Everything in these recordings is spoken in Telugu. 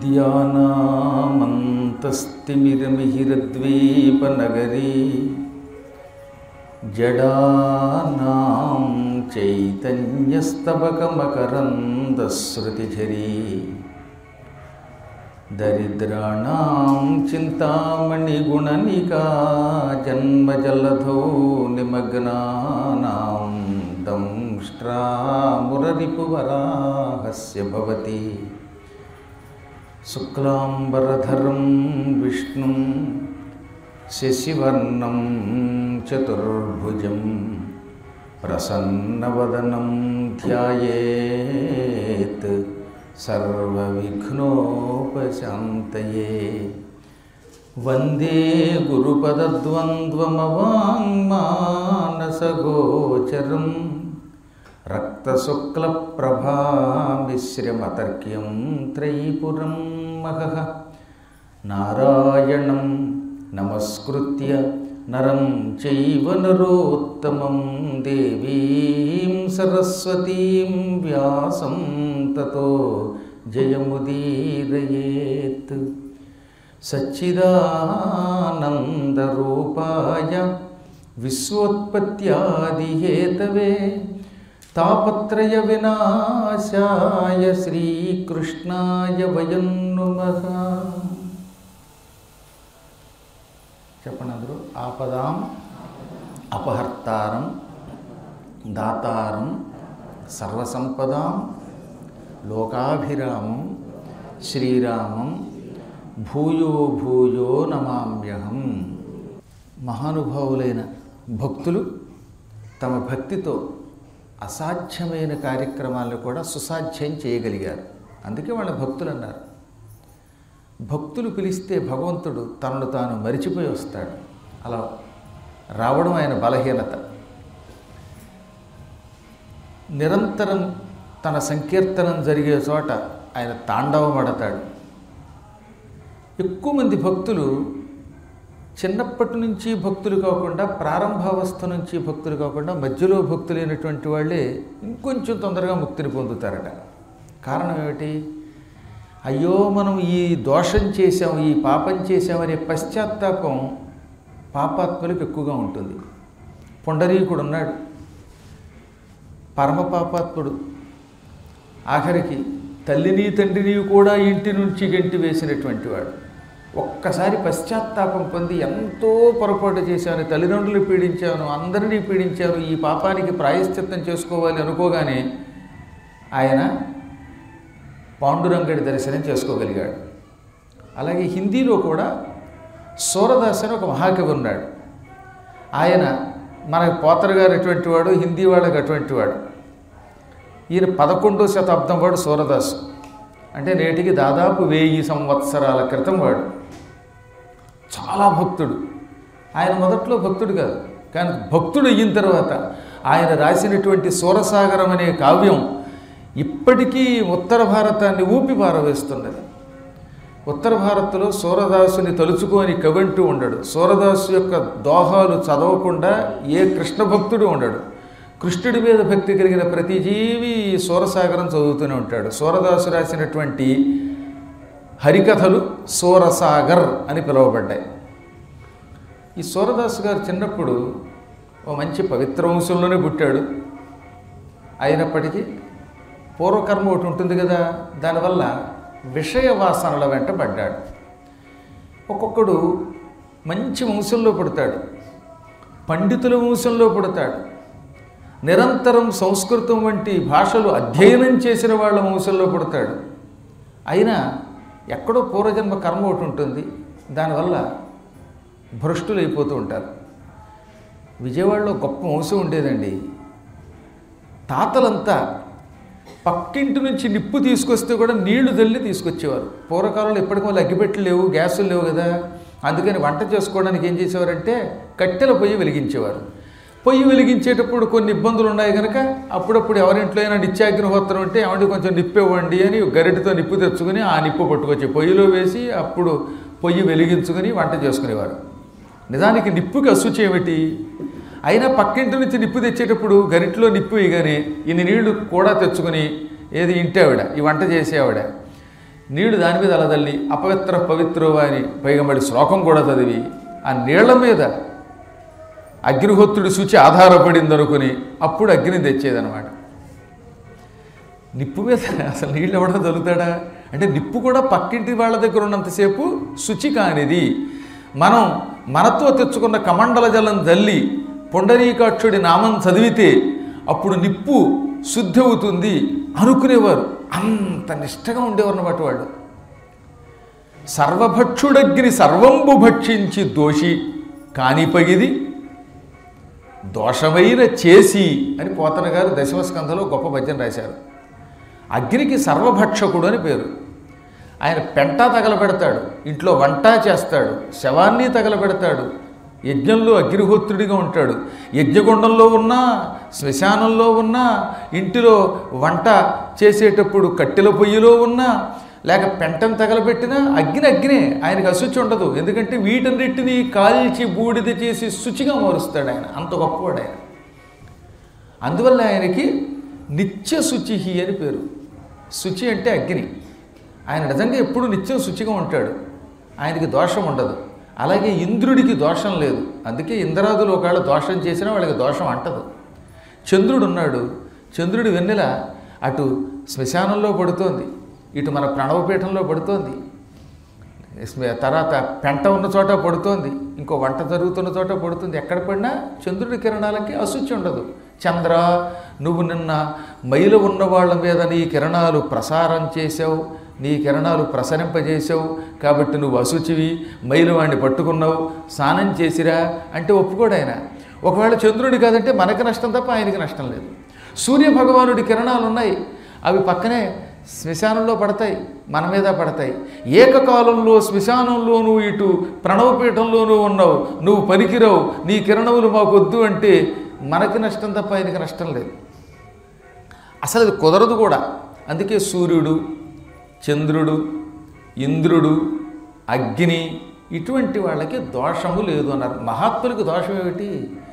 విద్యానామంతస్తిమిరమిహిరద్వీపనగరీ జడానాం చైతన్యస్తబకమకరందశ్రుతిఝరీ దరిద్రాణం చింతామణిగుణనికా జన్మజలధో నిమగ్నానాం దంష్ట్రామురరిపువరాహస్య భవతి శుక్లాంబరధరం విష్ణుం శశివర్ణం చతుర్భుజం ప్రసన్నవదనం ధ్యాయేత్ సర్వవిఘ్నోపశాంతయే వందే గురుపదద్వంద్వమవాङ्మానసగోచరం రక్తశుక్లప్రభామిశ్రమతర్క్యం త్రైపురం మహః నారాయణం నమస్కృత్య నరం చైవ నరోత్తమం దేవీం సరస్వతీం వ్యాసం తతో జయముదీరయేత్ సచ్చిదానందరూపాయ విశ్వోత్పత్యాదిహేతవే తాపత్రయ వినాశాయ శ్రీకృష్ణాయ వయం నుమః చెప్పండి అందరూ ఆపదాం అపహర్తారం దాతారం సర్వసంపదాం లోకాభిరామం శ్రీరామం భూయో భూయో నమామ్యహం మహానుభావులైన భక్తులు తమ భక్తితో అసాధ్యమైన కార్యక్రమాలను కూడా సుసాధ్యం చేయగలిగారు అందుకే వాళ్ళ భక్తులు అన్నారు భక్తులు పిలిస్తే భగవంతుడు తనను తాను మరిచిపోయి వస్తాడు అలా రావడం ఆయన బలహీనత నిరంతరం తన సంకీర్తనం జరిగే చోట ఆయన తాండవమడతాడు ఎక్కువ మంది భక్తులు చిన్నప్పటి నుంచి భక్తులు కాకుండా ప్రారంభావస్థ నుంచి భక్తులు కాకుండా మధ్యలో భక్తులైనటువంటి వాళ్ళే ఇంకొంచెం తొందరగా ముక్తిని పొందుతారట కారణం ఏమిటి అయ్యో మనం ఈ దోషం చేశాం ఈ పాపం చేశామనే పశ్చాత్తాపం పాపాత్ములకు ఎక్కువగా ఉంటుంది పుండరీకుడు ఉన్నాడు పరమ పాపాత్ముడు ఆఖరికి తల్లిని తండ్రిని కూడా ఇంటి నుంచి గంటి వేసినటువంటి వాడు ఒక్కసారి పశ్చాత్తాపం పొంది ఎంతో పొరపాటు చేశాను తల్లిదండ్రులు పీడించాను అందరినీ పీడించాను ఈ పాపానికి ప్రాయశ్చిత్తం చేసుకోవాలి అనుకోగానే ఆయన పాండురంగడి దర్శనం చేసుకోగలిగాడు అలాగే హిందీలో కూడా సూరదాస్ అని ఒక మహాకవి ఉన్నాడు ఆయన మనకు పోతరు గారు అటువంటి వాడు హిందీ వాళ్ళకి అటువంటి వాడు ఈయన పదకొండో శతాబ్దం వాడు సూరదాసు అంటే నేటికి దాదాపు వెయ్యి సంవత్సరాల క్రితం వాడు చాలా భక్తుడు ఆయన మొదట్లో భక్తుడు కాదు కానీ భక్తుడు అయిన తర్వాత ఆయన రాసినటువంటి సూరసాగరం అనే కావ్యం ఇప్పటికీ ఉత్తర భారతాన్ని ఊపి పారవేస్తున్నది ఉత్తర భారత్లో సూరదాసుని తలుచుకొని కవంటూ ఉండడు సూరదాసు యొక్క దోహాలు చదవకుండా ఏ కృష్ణ భక్తుడు ఉండడు కృష్ణుడి మీద భక్తి కలిగిన ప్రతి జీవి సూరసాగరం చదువుతూనే ఉంటాడు సూరదాసు రాసినటువంటి హరికథలు సూరసాగర్ అని పిలువబడ్డాయి ఈ సూరదాసు గారు చిన్నప్పుడు ఓ మంచి పవిత్ర వంశంలోనే పుట్టాడు అయినప్పటికీ పూర్వకర్మ ఒకటి ఉంటుంది కదా దానివల్ల విషయ వాసనల వెంట పడ్డాడు ఒక్కొక్కడు మంచి వంశంలో పుడతాడు పండితుల వంశంలో పుడతాడు నిరంతరం సంస్కృతం వంటి భాషలు అధ్యయనం చేసిన వాళ్ళ వంశంలో పుడతాడు అయినా ఎక్కడో పూర్వజన్మ కర్మ ఒకటి ఉంటుంది దానివల్ల భ్రష్టులు అయిపోతూ ఉంటారు విజయవాడలో గొప్ప వంశం ఉండేదండి తాతలంతా పక్కింటి నుంచి నిప్పు తీసుకొస్తే కూడా నీళ్లు తల్లి తీసుకొచ్చేవారు పూర్వకాలంలో ఎప్పటికీ వాళ్ళు అగ్గిపెట్టలు లేవు గ్యాసులు లేవు కదా అందుకని వంట చేసుకోవడానికి ఏం చేసేవారంటే కట్టెల పొయ్యి వెలిగించేవారు పొయ్యి వెలిగించేటప్పుడు కొన్ని ఇబ్బందులు ఉన్నాయి కనుక అప్పుడప్పుడు ఎవరింట్లో అయినా నిత్యాగ్నిహోత్రం ఉంటే ఏమంటే కొంచెం నిప్పు ఇవ్వండి అని గరిటతో నిప్పు తెచ్చుకుని ఆ నిప్పు పట్టుకొచ్చి పొయ్యిలో వేసి అప్పుడు పొయ్యి వెలిగించుకుని వంట చేసుకునేవారు నిజానికి నిప్పుకి అశుచి ఏమిటి అయినా పక్కింటి నుంచి నిప్పు తెచ్చేటప్పుడు గరిట్లో నిప్పు ఇగానే ఇన్ని నీళ్లు కూడా తెచ్చుకుని ఏది ఇంటి ఆవిడ ఈ వంట చేసే ఆవిడ నీళ్లు దాని మీద అలదల్లి అపవిత్ర పవిత్రో అని పైగా మళ్ళీ శ్లోకం కూడా చదివి ఆ నీళ్ల మీద అగ్నిహోత్రుడి శుచి ఆధారపడింది అనుకుని అప్పుడు అగ్ని తెచ్చేదనమాట నిప్పు మీద అసలు నీళ్ళు ఎవడో తొలుతాడా అంటే నిప్పు కూడా పక్కింటి వాళ్ళ దగ్గర ఉన్నంతసేపు శుచి కానిది మనం మనతో తెచ్చుకున్న కమండల జలం జల్లి పొండరీకాక్షుడి నామం చదివితే అప్పుడు నిప్పు శుద్ధి అవుతుంది అనుకునేవారు అంత నిష్టగా ఉండేవారు అన్నమాట వాళ్ళు సర్వభక్షుడగ్ని సర్వంబు భక్షించి దోషి కానిపగిది దోషమైన చేసి అని పోతన గారు దశమ స్కంధంలో గొప్ప భజన రాశారు అగ్నికి సర్వభక్షకుడు అని పేరు ఆయన పెంట తగలబెడతాడు ఇంట్లో వంట చేస్తాడు శవాన్ని తగలబెడతాడు యజ్ఞంలో అగ్నిహోత్రుడిగా ఉంటాడు యజ్ఞగుండంలో ఉన్నా శ్మశానంలో ఉన్నా ఇంటిలో వంట చేసేటప్పుడు కట్టెల పొయ్యిలో ఉన్నా లేక పెంటను తగలబెట్టినా అగ్ని అగ్నే ఆయనకు అశుచి ఉండదు ఎందుకంటే వీటన్నిటినీ కాల్చి బూడిద చేసి శుచిగా మారుస్తాడు ఆయన అంత గొప్పవాడు ఆయన అందువల్ల ఆయనకి నిత్య శుచిహి అని పేరు శుచి అంటే అగ్ని ఆయన నిజంగా ఎప్పుడు నిత్యం శుచిగా ఉంటాడు ఆయనకి దోషం ఉండదు అలాగే ఇంద్రుడికి దోషం లేదు అందుకే ఇంద్రాదులు ఒకవేళ దోషం చేసినా వాళ్ళకి దోషం అంటదు చంద్రుడు ఉన్నాడు చంద్రుడి వెన్నెల అటు శ్మశానంలో పడుతోంది ఇటు మన ప్రణవపీఠంలో పడుతోంది స్మ- తర్వాత పెంట ఉన్న చోట పడుతోంది ఇంకో వంట జరుగుతున్న చోట పడుతుంది ఎక్కడ పడినా చంద్రుడి కిరణాలకి అశుచి ఉండదు చంద్ర నువ్వు నిన్న మైలు ఉన్న వాళ్ళ మీద నీ కిరణాలు ప్రసారం చేసావు నీ కిరణాలు ప్రసరింపజేసావు కాబట్టి నువ్వు అశుచివి మైలు వాడిని పట్టుకున్నావు స్నానం చేసిరా అంటే ఒప్పుకోడు ఆయన ఒకవేళ చంద్రుడి కాదంటే మనకి నష్టం తప్ప ఆయనకి నష్టం లేదు సూర్య భగవానుడి కిరణాలు ఉన్నాయి అవి పక్కనే శ్మశానంలో పడతాయి మన మీద పడతాయి ఏకకాలంలో శ్మశానంలోనూ ఇటు ప్రణవపీఠంలోనూ ఉన్నావు నువ్వు పనికిరావు నీ కిరణములు మాకొద్దు అంటే మనకి నష్టం తప్ప ఆయనకి నష్టం లేదు అసలు అది కుదరదు కూడా అందుకే సూర్యుడు చంద్రుడు ఇంద్రుడు అగ్ని ఇటువంటి వాళ్ళకి దోషము లేదు అన్నారు మహాత్ములకు దోషం ఏమిటి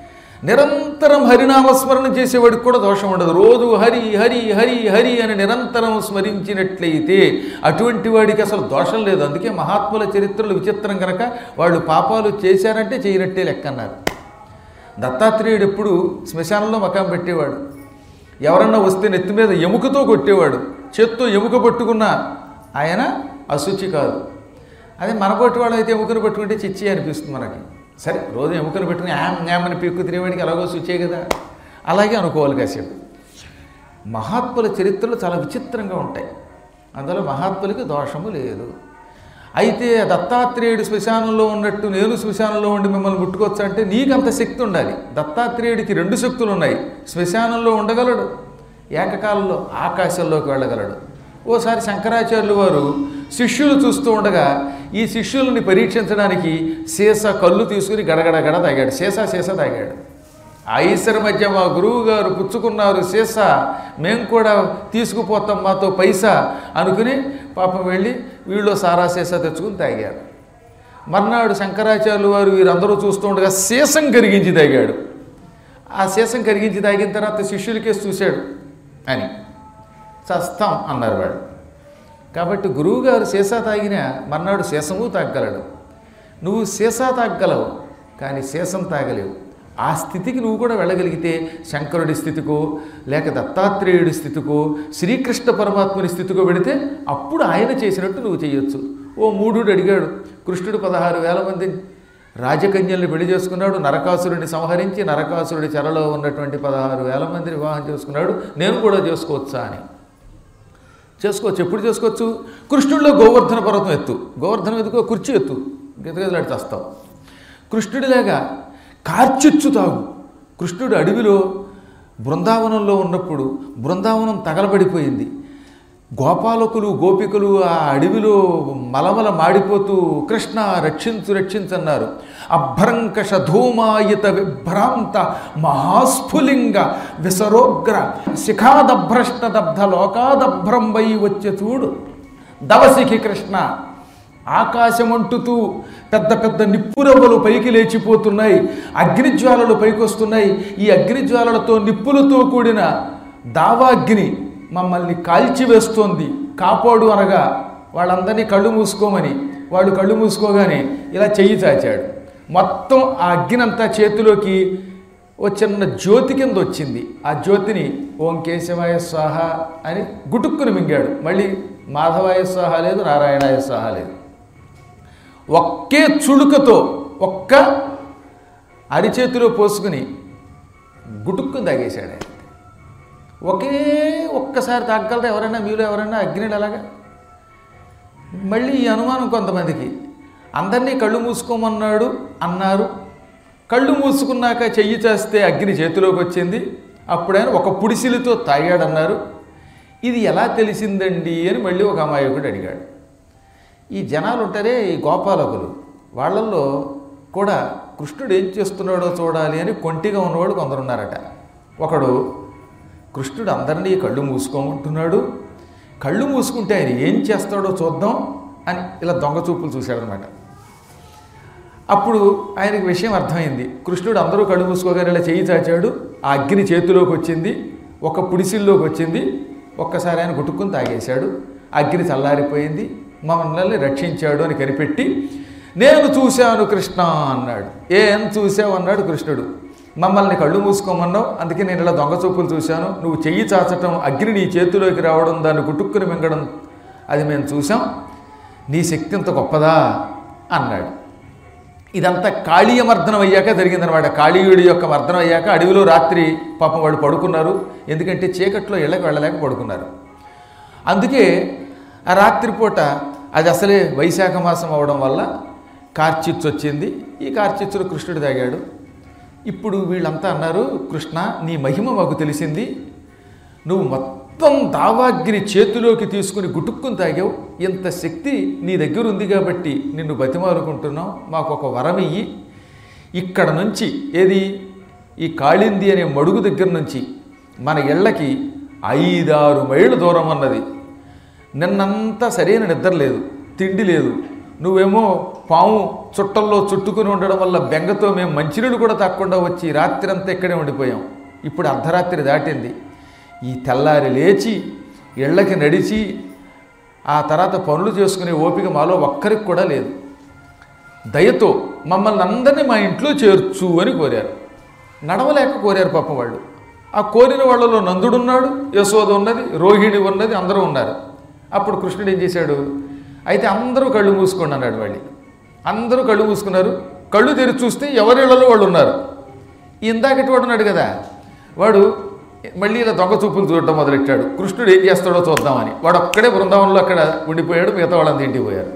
నిరంతరం హరినామస్మరణ చేసేవాడికి కూడా దోషం ఉండదు రోజు హరి హరి హరి హరి అని నిరంతరం స్మరించినట్లయితే అటువంటి వాడికి అసలు దోషం లేదు అందుకే మహాత్ముల చరిత్రలు విచిత్రం కనుక వాళ్ళు పాపాలు చేశారంటే చేయనట్టే లెక్క అన్నారు దత్తాత్రేయుడు ఎప్పుడు శ్మశానంలో మకాం పెట్టేవాడు ఎవరన్నా వస్తే నెత్తి మీద ఎముకతో కొట్టేవాడు చేత్తో ఎముక పట్టుకున్న ఆయన అశుచి కాదు అదే మన పొట్టి వాడు అయితే ఎముకను పట్టుకుంటే చిచ్చి అనిపిస్తుంది మనకి సరే రోజు ఎముకను పెట్టుకుని యామ్ యామని పీక్కు తినేవాడికి ఎలాగో శుచే కదా అలాగే అనుకోవాలి కాసేపు మహాత్ముల చరిత్రలు చాలా విచిత్రంగా ఉంటాయి అందులో మహాత్ములకి దోషము లేదు అయితే దత్తాత్రేయుడు శ్మశానంలో ఉన్నట్టు నేను శ్మశానంలో ఉండి మిమ్మల్ని ముట్టుకోవచ్చు అంటే నీకు అంత శక్తి ఉండాలి దత్తాత్రేయుడికి రెండు శక్తులు ఉన్నాయి శ్మశానంలో ఉండగలడు ఏకకాలంలో ఆకాశంలోకి వెళ్ళగలడు ఓసారి శంకరాచార్యులు వారు శిష్యులు చూస్తూ ఉండగా ఈ శిష్యులని పరీక్షించడానికి సీసా కళ్ళు తీసుకుని గడగడ గడ తాగాడు సీసా సీసా తాగాడు ఆ ఈశ్వర మధ్య మా గురువు గారు పుచ్చుకున్నారు సీసా మేము కూడా తీసుకుపోతాం మాతో పైసా అనుకుని పాపం వెళ్ళి వీళ్ళు సారా సీసా తెచ్చుకుని తాగారు మర్నాడు శంకరాచార్యులు వారు వీరందరూ చూస్తూ ఉండగా సీసం కరిగించి తాగాడు ఆ సీసం కరిగించి తాగిన తర్వాత శిష్యులకేసి చూశాడు అని చస్తాం అన్నారు వాళ్ళు కాబట్టి గురువుగారు సీసా తాగిన మర్నాడు సీసము తాగలడు నువ్వు సీసా తాగలవు కానీ సీసం తాగలేవు ఆ స్థితికి నువ్వు కూడా వెళ్ళగలిగితే శంకరుడి స్థితికో లేక దత్తాత్రేయుడి స్థితికో శ్రీకృష్ణ పరమాత్ముని స్థితికో పెడితే అప్పుడు ఆయన చేసినట్టు నువ్వు చేయొచ్చు ఓ మూఢుడు అడిగాడు కృష్ణుడు పదహారు వేల మంది రాజకన్యల్ని పెళ్లి చేసుకున్నాడు నరకాసురుడిని సంహరించి నరకాసురుడి చెరలో ఉన్నటువంటి పదహారు వేల మందిని వివాహం చేసుకున్నాడు నేను కూడా చేసుకోవచ్చా అని చేసుకోవచ్చు ఎప్పుడు చేసుకోవచ్చు కృష్ణుడిలో గోవర్ధన పర్వతం ఎత్తు గోవర్ధనం ఎత్తుకో కుర్చీ ఎత్తు గెతగెదలాడి చేస్తావు కృష్ణుడిలాగా కార్చిచ్చు తాగు కృష్ణుడు అడవిలో బృందావనంలో ఉన్నప్పుడు బృందావనం తగలబడిపోయింది గోపాలకులు గోపికలు ఆ అడవిలో మలమల మాడిపోతూ కృష్ణ రక్షించు రక్షించన్నారు అభ్రంకష ధూమాయిత విభ్రాంత మహాస్ఫులింగ విసరోగ్ర శిఖాదభ్రష్ట దబ్ధ లోకాదభ్రంబై వచ్చే చూడు దవసికి కృష్ణ ఆకాశమంటుతూ పెద్ద పెద్ద నిప్పురవ్వలు పైకి లేచిపోతున్నాయి అగ్నిజ్వాలలు పైకొస్తున్నాయి ఈ అగ్నిజ్వాలలతో నిప్పులతో కూడిన దావాగ్ని మమ్మల్ని కాల్చివేస్తోంది కాపాడు అనగా వాళ్ళందరినీ కళ్ళు మూసుకోమని వాళ్ళు కళ్ళు మూసుకోగానే ఇలా చెయ్యి చాచాడు మొత్తం ఆ అగ్గినంతా చేతిలోకి ఓ చిన్న జ్యోతి కింద వచ్చింది ఆ జ్యోతిని ఓం కేశవాయ స్వాహ అని గుటుక్కుని మింగాడు మళ్ళీ మాధవాయ స్వాహ లేదు నారాయణాయ స్వాహ లేదు ఒక్కే చుడుకతో ఒక్క అరిచేతిలో పోసుకుని గుటుక్కుని తాగేశాడు ఆయన ఒకే ఒక్కసారి తాగలరా ఎవరైనా మీలో ఎవరైనా అగ్నిడు అలాగా మళ్ళీ ఈ అనుమానం కొంతమందికి అందరినీ కళ్ళు మూసుకోమన్నాడు అన్నారు కళ్ళు మూసుకున్నాక చెయ్యి చేస్తే అగ్ని చేతిలోకి వచ్చింది అప్పుడైనా ఒక పుడిసిలితో తాగాడన్నారు ఇది ఎలా తెలిసిందండి అని మళ్ళీ ఒక అమాయకుడు అడిగాడు ఈ జనాలు ఉంటారే ఈ గోపాలకులు వాళ్ళల్లో కూడా కృష్ణుడు ఏం చేస్తున్నాడో చూడాలి అని కొంటిగా ఉన్నవాడు కొందరున్నారట ఒకడు కృష్ణుడు అందరినీ కళ్ళు మూసుకోమంటున్నాడు కళ్ళు మూసుకుంటే ఆయన ఏం చేస్తాడో చూద్దాం అని ఇలా దొంగ చూపులు చూశాడనమాట అప్పుడు ఆయనకి విషయం అర్థమైంది కృష్ణుడు అందరూ కళ్ళు మూసుకోగానే ఇలా చేయి చాచాడు ఆ అగ్ని చేతిలోకి వచ్చింది ఒక పుడిసిల్లోకి వచ్చింది ఒక్కసారి ఆయన గుట్టుకుని తాగేశాడు అగ్ని చల్లారిపోయింది మమ్మల్ని రక్షించాడు అని కనిపెట్టి నేను చూశాను కృష్ణ అన్నాడు ఏం చూసావు అన్నాడు కృష్ణుడు మమ్మల్ని కళ్ళు మూసుకోమన్నావు అందుకే నేను ఇలా దొంగ చూపులు చూశాను నువ్వు చెయ్యి చాచటం అగ్ని నీ చేతిలోకి రావడం దాన్ని గుట్టుక్కుని మింగడం అది మేము చూసాం నీ శక్తి ఇంత గొప్పదా అన్నాడు ఇదంతా కాళీయ మర్దనం అయ్యాక జరిగిందనమాట కాళీయుడి యొక్క మర్దనం అయ్యాక అడవిలో రాత్రి పాపం వాళ్ళు పడుకున్నారు ఎందుకంటే చీకట్లో ఇళ్ళకి వెళ్ళలేక పడుకున్నారు అందుకే ఆ రాత్రిపూట అది అసలే వైశాఖ మాసం అవడం వల్ల కార్చిచ్చు వచ్చింది ఈ కార్చిచ్చులో కృష్ణుడు తాగాడు ఇప్పుడు వీళ్ళంతా అన్నారు కృష్ణ నీ మహిమ మాకు తెలిసింది నువ్వు మొత్తం దావాగ్ని చేతిలోకి తీసుకుని గుటుక్కుని తాగావు ఇంత శక్తి నీ దగ్గర ఉంది కాబట్టి నిన్ను బతిమాలుకుంటున్నాం మాకు ఒక వరం ఇయ్యి ఇక్కడ నుంచి ఏది ఈ కాళింది అనే మడుగు దగ్గర నుంచి మన ఇళ్ళకి ఐదారు మైళ్ళ దూరం అన్నది నిన్నంతా సరైన నిద్ర లేదు తిండి లేదు నువ్వేమో పాము చుట్టల్లో చుట్టుకుని ఉండడం వల్ల బెంగతో మేము మంచినీళ్ళు కూడా తాకుండా వచ్చి రాత్రి అంతా ఇక్కడే ఉండిపోయాం ఇప్పుడు అర్ధరాత్రి దాటింది ఈ తెల్లారి లేచి ఇళ్ళకి నడిచి ఆ తర్వాత పనులు చేసుకునే ఓపిక మాలో ఒక్కరికి కూడా లేదు దయతో మమ్మల్ని అందరినీ మా ఇంట్లో చేర్చు అని కోరారు నడవలేక కోరారు పాప వాళ్ళు ఆ కోరిన వాళ్ళలో నందుడున్నాడు యశోద ఉన్నది రోహిణి ఉన్నది అందరూ ఉన్నారు అప్పుడు కృష్ణుడు ఏం చేశాడు అయితే అందరూ కళ్ళు మూసుకోండి అన్నాడు మళ్ళీ అందరూ కళ్ళు మూసుకున్నారు కళ్ళు తెరిచి చూస్తే ఎవరిళ్లలో వాళ్ళు ఉన్నారు ఇందాకటి వాడు ఉన్నాడు కదా వాడు మళ్ళీ ఇలా దొంగ చూపులు చూడటం మొదలెట్టాడు కృష్ణుడు ఏం చేస్తాడో చూద్దామని వాడు ఒక్కడే బృందావనంలో అక్కడ ఉండిపోయాడు మిగతా వాళ్ళంతా ఇంటికి పోయారు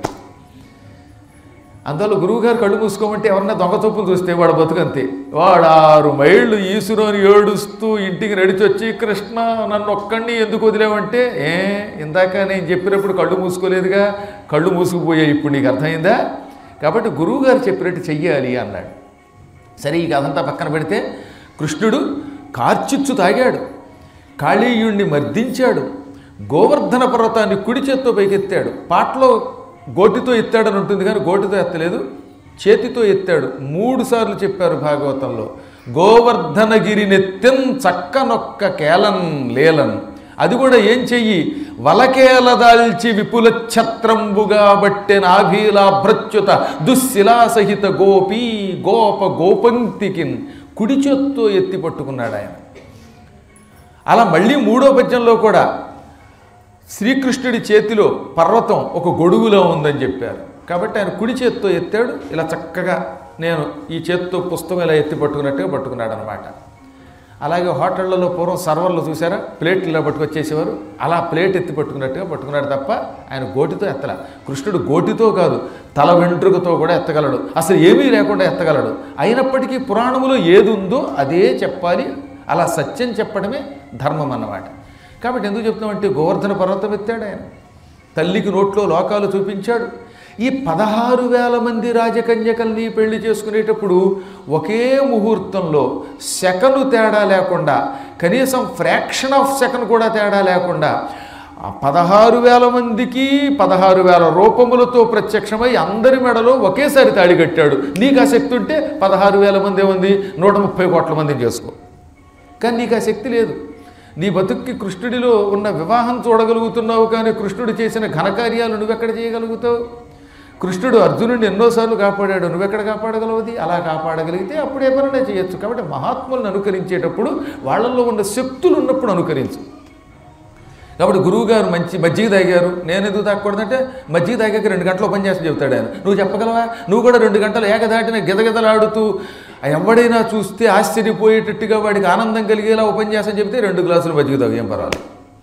అందువల్ల గురువుగారు కళ్ళు మూసుకోమంటే ఎవరన్నా దొంగ చూపులు చూస్తే వాడు బతుకంతే వాడు ఆరు మైళ్ళు ఈసురోని ఏడుస్తూ ఇంటికి నడిచొచ్చి కృష్ణ నన్ను ఒక్కడిని ఎందుకు వదిలేవంటే ఏ ఇందాక నేను చెప్పినప్పుడు కళ్ళు మూసుకోలేదుగా కళ్ళు మూసుకుపోయాయి ఇప్పుడు నీకు అర్థమైందా కాబట్టి గురువుగారు చెప్పినట్టు చెయ్యాలి అన్నాడు సరే ఈ కథంతా పక్కన పెడితే కృష్ణుడు కార్చిచ్చు తాగాడు కాళీయుణ్ణి మర్దించాడు గోవర్ధన పర్వతాన్ని కుడి చేత్తో పైకెత్తాడు పాటలో గోటితో ఎత్తాడని ఉంటుంది కానీ గోటితో ఎత్తలేదు చేతితో ఎత్తాడు మూడు సార్లు చెప్పారు భాగవతంలో గోవర్ధనగిరినెత్తెన్ చక్కనొక్క కేలన్ లేలన్ అది కూడా ఏం చెయ్యి వలకేల దాల్చి విపుల ఛత్రంబుగా బట్టె నాభీలాభ్రచ్యుత దుశ్శిలాసహిత గోపీ గోప గోపంక్తికిన్ కుడి చేత్తో ఎత్తి పట్టుకున్నాడు ఆయన అలా మళ్ళీ మూడో పద్యంలో కూడా శ్రీకృష్ణుడి చేతిలో పర్వతం ఒక గొడుగులో ఉందని చెప్పారు కాబట్టి ఆయన కుడి చేత్తో ఎత్తాడు ఇలా చక్కగా నేను ఈ చేత్తో పుస్తకం ఇలా ఎత్తి పట్టుకున్నట్టుగా పట్టుకున్నాడు అనమాట అలాగే హోటళ్లలో పూర్వం సర్వర్లు చూసారా ప్లేట్లు ఇలా పట్టుకొచ్చేసేవారు అలా ప్లేట్ ఎత్తి పట్టుకున్నట్టుగా పట్టుకున్నాడు తప్ప ఆయన గోటితో ఎత్తల కృష్ణుడు గోటితో కాదు తల వెంట్రుకతో కూడా ఎత్తగలడు అసలు ఏమీ లేకుండా ఎత్తగలడు అయినప్పటికీ పురాణములో ఏది ఉందో అదే చెప్పాలి అలా సత్యం చెప్పడమే ధర్మం అన్నమాట కాబట్టి ఎందుకు చెప్తున్నామంటే గోవర్ధన పర్వతం ఎత్తాడు ఆయన తల్లికి నోట్లో లోకాలు చూపించాడు ఈ పదహారు వేల మంది రాజకన్యకల్ని పెళ్లి చేసుకునేటప్పుడు ఒకే ముహూర్తంలో సెకను తేడా లేకుండా కనీసం ఫ్రాక్షన్ ఆఫ్ సెకండ్ కూడా తేడా లేకుండా ఆ పదహారు వేల మందికి పదహారు వేల రూపములతో ప్రత్యక్షమై అందరి మెడలో ఒకేసారి తాళి కట్టాడు నీకు ఆ శక్తి ఉంటే పదహారు వేల మంది ఏముంది నూట ముప్పై కోట్ల మందిని చేసుకో కానీ నీకు ఆ శక్తి లేదు నీ బతుక్కి కృష్ణుడిలో ఉన్న వివాహం చూడగలుగుతున్నావు కానీ కృష్ణుడు చేసిన ఘనకార్యాలు నువ్వెక్కడ చేయగలుగుతావు కృష్ణుడు అర్జునుడిని ఎన్నోసార్లు కాపాడాడు నువ్వెక్కడ కాపాడగలవది అలా కాపాడగలిగితే అప్పుడు ఏమైనా చేయొచ్చు కాబట్టి మహాత్ములను అనుకరించేటప్పుడు వాళ్ళల్లో ఉన్న శక్తులు ఉన్నప్పుడు అనుకరించు కాబట్టి గురువు గారు మంచి మజ్జిగ తాగారు నేను ఎందుకు తాగకూడదంటే మజ్జిగ తాగాక రెండు గంటలు ఉపన్యాసం చెబుతాడు ఆయన నువ్వు చెప్పగలవా నువ్వు కూడా రెండు గంటలు ఏకదాటిన గిదగిదలాడుతూ ఎవడైనా చూస్తే ఆశ్చర్యపోయేటట్టుగా వాడికి ఆనందం కలిగేలా ఉపన్యాసం చెబితే రెండు గ్లాసులు మజ్జిగ తాగు ఏం పర్వాలేదు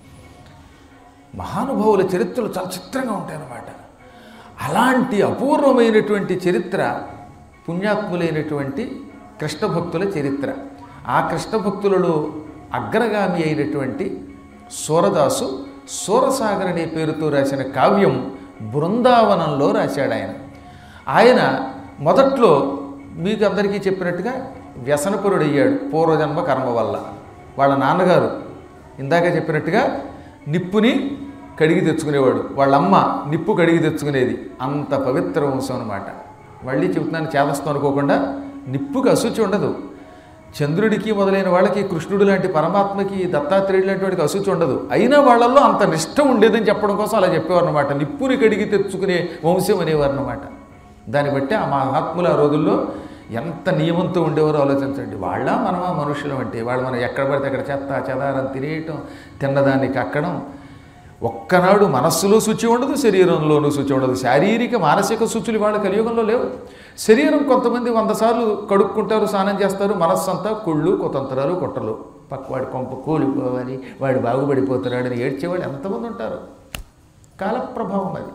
మహానుభావుల చరిత్రలు చాలా చిత్రంగా ఉంటాయన్నమాట అలాంటి అపూర్వమైనటువంటి చరిత్ర పుణ్యాత్ములైనటువంటి కృష్ణ భక్తుల చరిత్ర ఆ కృష్ణ భక్తులలో అగ్రగామి అయినటువంటి సూరదాసు సూరసాగర్ అనే పేరుతో రాసిన కావ్యం బృందావనంలో రాశాడు ఆయన ఆయన మొదట్లో మీకు అందరికీ చెప్పినట్టుగా వ్యసనపరుడయ్యాడు పూర్వజన్మ కర్మ వల్ల వాళ్ళ నాన్నగారు ఇందాక చెప్పినట్టుగా నిప్పుని కడిగి తెచ్చుకునేవాడు వాళ్ళ అమ్మ నిప్పు కడిగి తెచ్చుకునేది అంత పవిత్ర వంశం అనమాట మళ్ళీ చెబుతున్నాను చేదస్తాం అనుకోకుండా నిప్పుకి అశుచి ఉండదు చంద్రుడికి మొదలైన వాళ్ళకి కృష్ణుడు లాంటి పరమాత్మకి దత్తాత్రేయుడు లాంటి వాడికి అశుచి ఉండదు అయినా వాళ్ళల్లో అంత నిష్ట ఉండేదని చెప్పడం కోసం అలా చెప్పేవారు అనమాట నిప్పుని కడిగి తెచ్చుకునే వంశం అనేవారు అనమాట దాన్ని బట్టి ఆ మహాత్ములు ఆ రోజుల్లో ఎంత నియమంతో ఉండేవారో ఆలోచించండి వాళ్ళ మనమా మనుషులం అంటే వాళ్ళు మనం ఎక్కడ పడితే అక్కడ చెత్త చెదారం తినేయటం తిన్నదాన్ని కక్కడం ఒక్కనాడు మనస్సులో శుచి ఉండదు శరీరంలోనూ శుచి ఉండదు శారీరక మానసిక శుచులు వాళ్ళ కలియుగంలో లేవు శరీరం కొంతమంది వంద సార్లు కడుక్కుంటారు స్నానం చేస్తారు మనస్సు అంతా కుళ్ళు కుతంత్రాలు కుట్రలు పక్కవాడి కొంప కూలిపోవాలి వాడు బాగుపడిపోతున్నాడని ఏడ్చేవాళ్ళు ఎంతమంది ఉంటారు కాలప్రభావం అది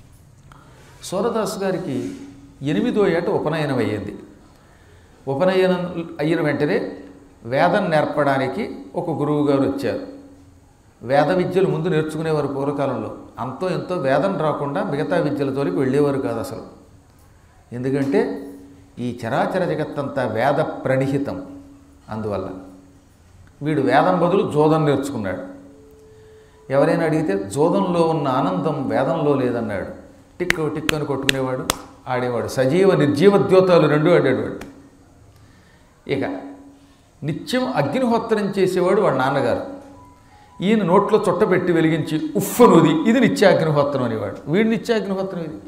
సూరదాస్ గారికి ఎనిమిదో ఏట ఉపనయనం అయ్యింది ఉపనయనం అయిన వెంటనే వేదం నేర్పడానికి ఒక గురువు గారు వచ్చారు వేద విద్యలు ముందు నేర్చుకునేవారు పూర్వకాలంలో అంతో ఎంతో వేదం రాకుండా మిగతా విద్యల తోలికి వెళ్ళేవారు కాదు అసలు ఎందుకంటే ఈ చరాచర జగత్తంతా వేద ప్రణిహితం అందువల్ల వీడు వేదం బదులు జోదం నేర్చుకున్నాడు ఎవరైనా అడిగితే జోదంలో ఉన్న ఆనందం వేదంలో లేదన్నాడు టిక్ టిక్ అని కొట్టుకునేవాడు ఆడేవాడు సజీవ నిర్జీవ ద్యోతాలు రెండు ఆడేవాడు ఇక నిత్యం అగ్నిహోత్రం చేసేవాడు వాళ్ళ నాన్నగారు ఈయన నోట్లో చుట్టబెట్టి వెలిగించి ఉఫ్ఫనుది ఇది నిత్యాగ్నిహోత్రం అనేవాడు వీడి నిత్యాగ్నిహోత్రం ఇది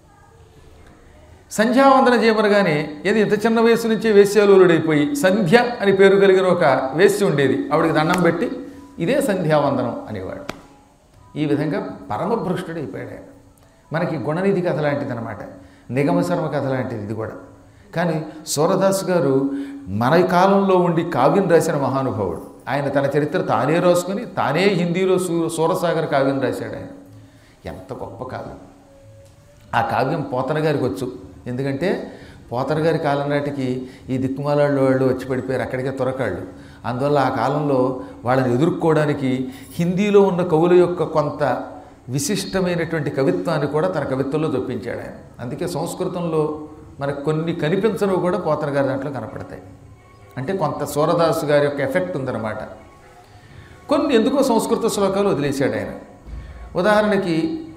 సంధ్యావందన చేయమనగానే ఏది ఇంత చిన్న వయసు నుంచే వేశ్యాలూరుడైపోయి సంధ్య అని పేరు కలిగిన ఒక వేశ్య ఉండేది ఆవిడకి దండం పెట్టి ఇదే సంధ్యావందనం అనేవాడు ఈ విధంగా పరమభ్రష్టుడైపోయాడు ఆయన మనకి గుణనిధి కథ లాంటిది అనమాట నిగమశర్మ కథ లాంటిది ఇది కూడా కానీ సూరదాస్ గారు మన కాలంలో ఉండి కావ్యం రాసిన మహానుభావుడు ఆయన తన చరిత్ర తానే రాసుకుని తానే హిందీలో సూ సూరసాగర్ కావ్యం రాశాడు ఆయన ఎంత గొప్ప కావ్యం ఆ కావ్యం పోతన గారికి వచ్చు ఎందుకంటే పోతన గారి కాలం నాటికి ఈ దిక్కుమాలాళ్ళు వాళ్ళు వచ్చి పడిపోయారు అక్కడికే త్వరకాళ్ళు అందువల్ల ఆ కాలంలో వాళ్ళని ఎదుర్కోవడానికి హిందీలో ఉన్న కవుల యొక్క కొంత విశిష్టమైనటువంటి కవిత్వాన్ని కూడా తన కవిత్వంలో చొప్పించాడు ఆయన అందుకే సంస్కృతంలో మనకు కొన్ని కనిపించనివి కూడా పోతన గారి దాంట్లో కనపడతాయి అంటే కొంత సూరదాసు గారి యొక్క ఎఫెక్ట్ ఉందన్నమాట కొన్ని ఎందుకో సంస్కృత శ్లోకాలు వదిలేశాడు ఆయన ఉదాహరణకి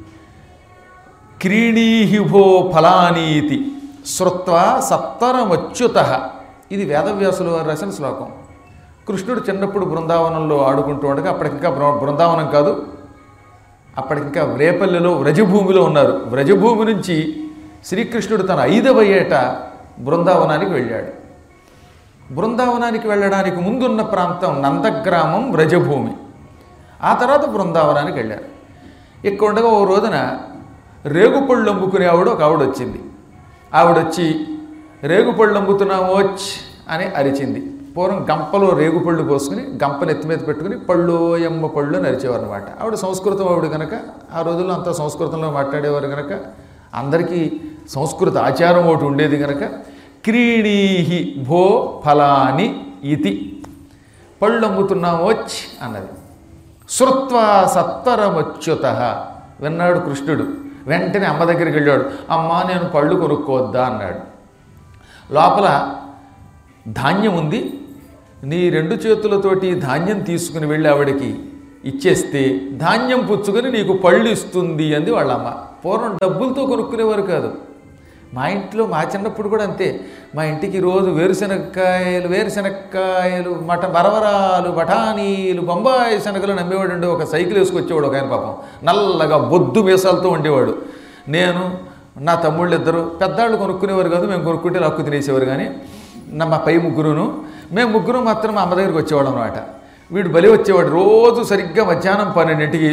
క్రీణీహిభో ఫలానీతి శ్రుత్వా సత్తరమచ్యుత ఇది వేదవ్యాసులు వారు రాసిన శ్లోకం కృష్ణుడు చిన్నప్పుడు బృందావనంలో ఆడుకుంటూ ఉండగా అప్పటికింకా బృ- బృందావనం కాదు అప్పటికింకా రేపల్లెలో వ్రజభూమిలో ఉన్నారు వ్రజభూమి నుంచి శ్రీకృష్ణుడు తన ఐదవ ఏట బృందావనానికి వెళ్ళాడు బృందావనానికి వెళ్ళడానికి ముందున్న ప్రాంతం నందగ్రామం వ్రజభూమి ఆ తర్వాత బృందావనానికి వెళ్ళారు ఇక్కడ ఉండగా ఓ రోజున రేగుపళ్ళు అమ్ముకునే ఆవిడ ఒక ఆవిడ వచ్చింది ఆవిడొచ్చి రేగుపళ్ళు అమ్ముతున్నాము వచ్చ్ అని అరిచింది పూర్వం గంపలో రేగుపళ్ళు పోసుకుని గంపను ఎత్తి మీద పెట్టుకుని పళ్ళు ఎమ్మ పళ్ళు అని అరిచేవారు అనమాట ఆవిడ సంస్కృతం ఆవిడ కనుక ఆ రోజుల్లో అంతా సంస్కృతంలో మాట్లాడేవారు కనుక అందరికీ సంస్కృత ఆచారం ఒకటి ఉండేది కనుక క్రీడీహి భో ఫలాని ఇతి పళ్ళు అమ్ముతున్నాము వచ్చి అన్నది శృత్వా సత్వరమచ్యుత విన్నాడు కృష్ణుడు వెంటనే అమ్మ దగ్గరికి వెళ్ళాడు అమ్మ నేను పళ్ళు కొనుక్కోవద్దా అన్నాడు లోపల ధాన్యం ఉంది నీ రెండు చేతులతోటి ధాన్యం తీసుకుని వెళ్ళి ఆవిడకి ఇచ్చేస్తే ధాన్యం పుచ్చుకొని నీకు పళ్ళు ఇస్తుంది అంది వాళ్ళ అమ్మ పూర్వం డబ్బులతో కొనుక్కునేవారు కాదు మా ఇంట్లో మా చిన్నప్పుడు కూడా అంతే మా ఇంటికి రోజు వేరుశనక్కాయలు వేరుశనక్కాయలు మట మరవరాలు బఠానీలు బొంబాయి శనగలు నమ్మేవాడు ఒక సైకిల్ వేసుకొచ్చేవాడు ఒక ఆయన పాపం నల్లగా బొద్దు మీసాలతో ఉండేవాడు నేను నా తమ్ముళ్ళు ఇద్దరు పెద్దాళ్ళు కొనుక్కునేవారు కాదు మేము కొనుక్కుంటే లక్కు తినేసేవారు కానీ నా మా పై ముగ్గురును మేము ముగ్గురు మాత్రం మా అమ్మ దగ్గరికి వచ్చేవాళ్ళం అనమాట వీడు బలి వచ్చేవాడు రోజు సరిగ్గా మధ్యాహ్నం పన్నెండింటికి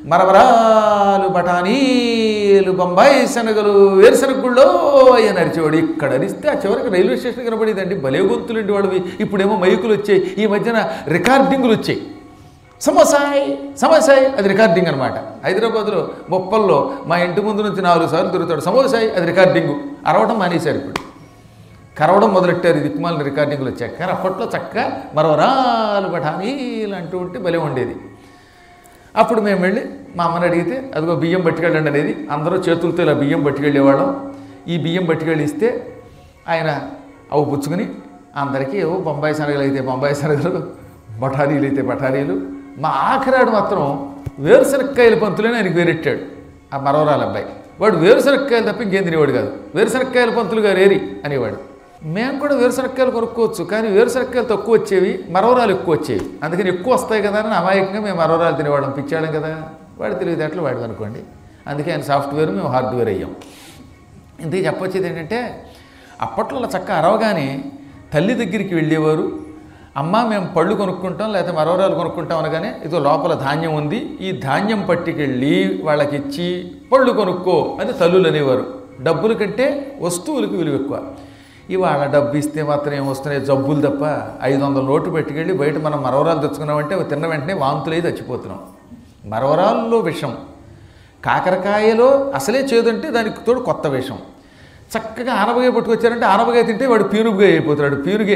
మరమరాలు బఠానీలు బొంబాయి శనగలు వేరుశనగుళ్ళో అని అరిచేవాడు ఇక్కడ అరిస్తే ఆ చివరికి రైల్వే స్టేషన్ కనబడేదండి భలే గొంతులుండి వాడివి ఇప్పుడేమో మైకులు వచ్చాయి ఈ మధ్యన రికార్డింగులు వచ్చాయి సమోసాయ్ సమోసాయ్ అది రికార్డింగ్ అనమాట హైదరాబాద్లో బొప్పల్లో మా ఇంటి ముందు నుంచి నాలుగు సార్లు తిరుగుతాడు సమోసాయ్ అది రికార్డింగు అరవడం మానేశారు ఇప్పుడు కరవడం మొదలెట్టారు ఈ దిక్కుమాలిన రికార్డింగ్లు వచ్చాక కానీ అప్పట్లో చక్కగా మరొరాలు బఠానీలు అంటూ ఉంటే భలే ఉండేది అప్పుడు మేము వెళ్ళి మా అమ్మని అడిగితే అదిగో బియ్యం పట్టుకెళ్ళండి అనేది అందరూ చేతులతో ఇలా బియ్యం పట్టుకెళ్ళేవాళ్ళం ఈ బియ్యం పట్టుకెళ్ళి ఇస్తే ఆయన అవి పుచ్చుకుని అందరికీ ఏవో బొంబాయి శనగలు అయితే బొంబాయి శనగలు బఠానీలు అయితే బఠానీలు మా ఆఖరాడు మాత్రం వేరుశనక్కాయల పంతులని ఆయనకి వేరెట్టాడు ఆ మరవరాల అబ్బాయి వాడు వేరుశనక్కాయలు తప్ప ఇంకేం తినేవాడు కాదు వేరుశనక్కాయల పంతులు గారు ఏరి అనేవాడు మేము కూడా వేరుశనక్కాయలు కొనుక్కోవచ్చు కానీ వేరుశనక్కాయలు తక్కువ వచ్చేవి మరవరాలు ఎక్కువ వచ్చేవి అందుకని ఎక్కువ వస్తాయి కదా అని అమాయకంగా మేము మరవరాలు తినేవాళ్ళం పిచ్చాడం కదా వాడు తెలివితేటలు వాడు అనుకోండి అందుకే ఆయన సాఫ్ట్వేర్ మేము హార్డ్వేర్ అయ్యాం ఇంతకీ చెప్పొచ్చేది ఏంటంటే అప్పట్లో అలా చక్క అరవగానే తల్లి దగ్గరికి వెళ్ళేవారు అమ్మ మేము పళ్ళు కొనుక్కుంటాం లేకపోతే మరవరాలు కొనుక్కుంటాం అనగానే ఇదో లోపల ధాన్యం ఉంది ఈ ధాన్యం పట్టుకెళ్ళి వాళ్ళకి ఇచ్చి పళ్ళు కొనుక్కో అని తల్లులు అనేవారు డబ్బుల కంటే వస్తువులకు విలువ ఎక్కువ ఇవాళ డబ్బు ఇస్తే మాత్రం ఏం వస్తున్నాయి జబ్బులు తప్ప ఐదు వందల నోటు పెట్టుకెళ్ళి బయట మనం మరవరాలు తెచ్చుకున్నామంటే అవి తిన్న వెంటనే వాంతులై చచ్చిపోతున్నాం మరవరాల్లో విషం కాకరకాయలో అసలే చేదంటే దానికి తోడు కొత్త విషం చక్కగా ఆనపకాయ పట్టుకొచ్చారంటే ఆనపకాయ తింటే వాడు పీనుగుగా అయిపోతాడు పీనుగే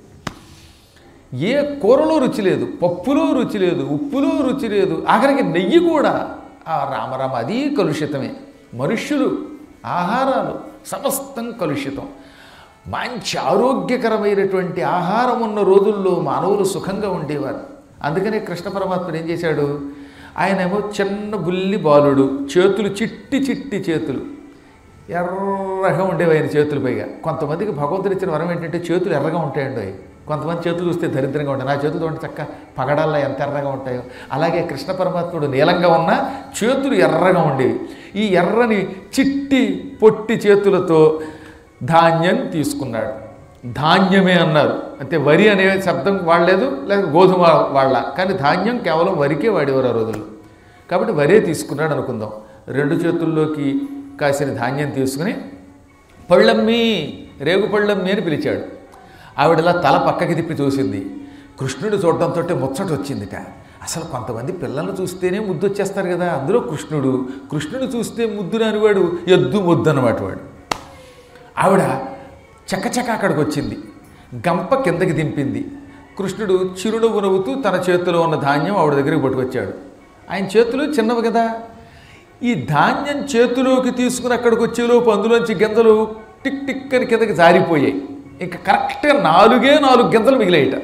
ఏ కూరలో రుచి లేదు పప్పులో రుచి లేదు ఉప్పులో రుచి లేదు ఆఖరికి నెయ్యి కూడా ఆ రామరామ అది కలుషితమే మనుష్యులు ఆహారాలు సమస్తం కలుషితం మంచి ఆరోగ్యకరమైనటువంటి ఆహారం ఉన్న రోజుల్లో మానవులు సుఖంగా ఉండేవారు అందుకనే కృష్ణ పరమాత్ముడు ఏం చేశాడు ఆయనేమో చిన్న బుల్లి బాలుడు చేతులు చిట్టి చిట్టి చేతులు ఎర్రగా ఉండేవి ఆయన చేతులు పైగా కొంతమందికి భగవంతుడు ఇచ్చిన వరం ఏంటంటే చేతులు ఎర్రగా ఉంటాయండి అవి కొంతమంది చేతులు చూస్తే దరిద్రంగా ఉంటాయి నా చేతులు ఉంటే చక్క పగడాల్లో ఎంత ఎర్రగా ఉంటాయో అలాగే కృష్ణ పరమాత్ముడు నీలంగా ఉన్న చేతులు ఎర్రగా ఉండేవి ఈ ఎర్రని చిట్టి పొట్టి చేతులతో ధాన్యం తీసుకున్నాడు ధాన్యమే అన్నారు అంటే వరి అనే శబ్దం వాడలేదు లేక గోధుమ వాళ్ళ కానీ ధాన్యం కేవలం వరికే వాడేవారు ఆ రోజుల్లో కాబట్టి వరే తీసుకున్నాడు అనుకుందాం రెండు చేతుల్లోకి కాసిన ధాన్యం తీసుకుని పళ్ళమ్మి రేగు పళ్ళమ్మి అని పిలిచాడు ఆవిడలా తల పక్కకి తిప్పి చూసింది కృష్ణుడు చూడడంతో ముచ్చట వచ్చిందిట అసలు కొంతమంది పిల్లల్ని చూస్తేనే ముద్దు వచ్చేస్తారు కదా అందులో కృష్ణుడు కృష్ణుడు చూస్తే ముద్దు రానివాడు ఎద్దు ముద్దు అన్నమాట వాడు ఆవిడ చకచక అక్కడికి వచ్చింది గంప కిందకి దింపింది కృష్ణుడు చిరునవ్వు నవ్వుతూ తన చేతిలో ఉన్న ధాన్యం ఆవిడ దగ్గరికి పట్టుకొచ్చాడు ఆయన చేతులు చిన్నవి కదా ఈ ధాన్యం చేతిలోకి తీసుకుని అక్కడికి వచ్చేలోపు అందులోంచి గింజలు టిక్ టిక్ అని కిందకి జారిపోయాయి ఇంకా కరెక్ట్గా నాలుగే నాలుగు గింజలు మిగిలాయిట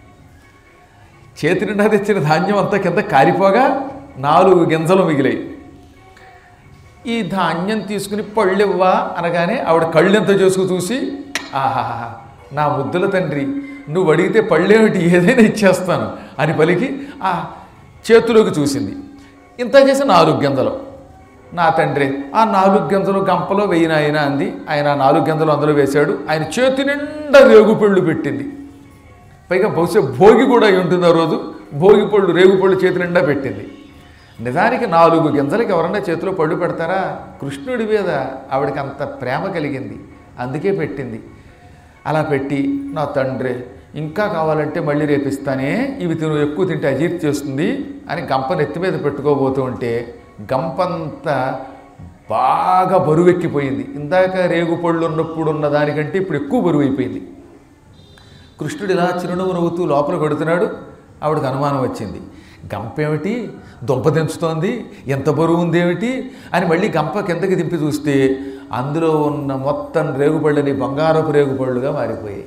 చేతి నిండా తెచ్చిన ధాన్యం అంతా కింద కారిపోగా నాలుగు గింజలు మిగిలాయి ఈ ధాన్యం తీసుకుని పళ్ళివ్వా అనగానే ఆవిడ కళ్ళెంత చేసుకు చూసి ఆహాహా నా ముద్దుల తండ్రి నువ్వు అడిగితే పళ్ళేమిటి ఏదైనా ఇచ్చేస్తాను అని పలికి ఆ చేతిలోకి చూసింది ఇంత చేసి నాలుగు గింజలు నా తండ్రి ఆ నాలుగు గింజలు గంపలో వేయిన ఆయన అంది ఆయన ఆ నాలుగు గింజలు అందులో వేశాడు ఆయన చేతి నిండా రేగు పళ్ళు పెట్టింది పైగా బహుశా భోగి కూడా అయి ఉంటుంది ఆ రోజు భోగి పళ్ళు రేగు పళ్ళు చేతి నిండా పెట్టింది నిజానికి నాలుగు గింజలకి ఎవరన్నా చేతిలో పళ్ళు పెడతారా కృష్ణుడి మీద ఆవిడకి అంత ప్రేమ కలిగింది అందుకే పెట్టింది అలా పెట్టి నా తండ్రి ఇంకా కావాలంటే మళ్ళీ రేపిస్తానే ఇవి తిను ఎక్కువ తింటే అజీర్తి చేస్తుంది అని గంప నెత్తి మీద పెట్టుకోబోతూ ఉంటే గంపంతా బాగా బరువెక్కిపోయింది ఇందాక రేగు పళ్ళు ఉన్నప్పుడు ఉన్న దానికంటే ఇప్పుడు ఎక్కువ బరువు అయిపోయింది కృష్ణుడు ఇలా చిరునవ్వు నవ్వుతూ లోపల కొడుతున్నాడు ఆవిడకు అనుమానం వచ్చింది గంప ఏమిటి దుంప దించుతోంది ఎంత బరువు ఉందేమిటి అని మళ్ళీ గంప కిందకి దింపి చూస్తే అందులో ఉన్న మొత్తం రేగుపళ్ళని బంగారపు రేగుపళ్ళుగా మారిపోయాయి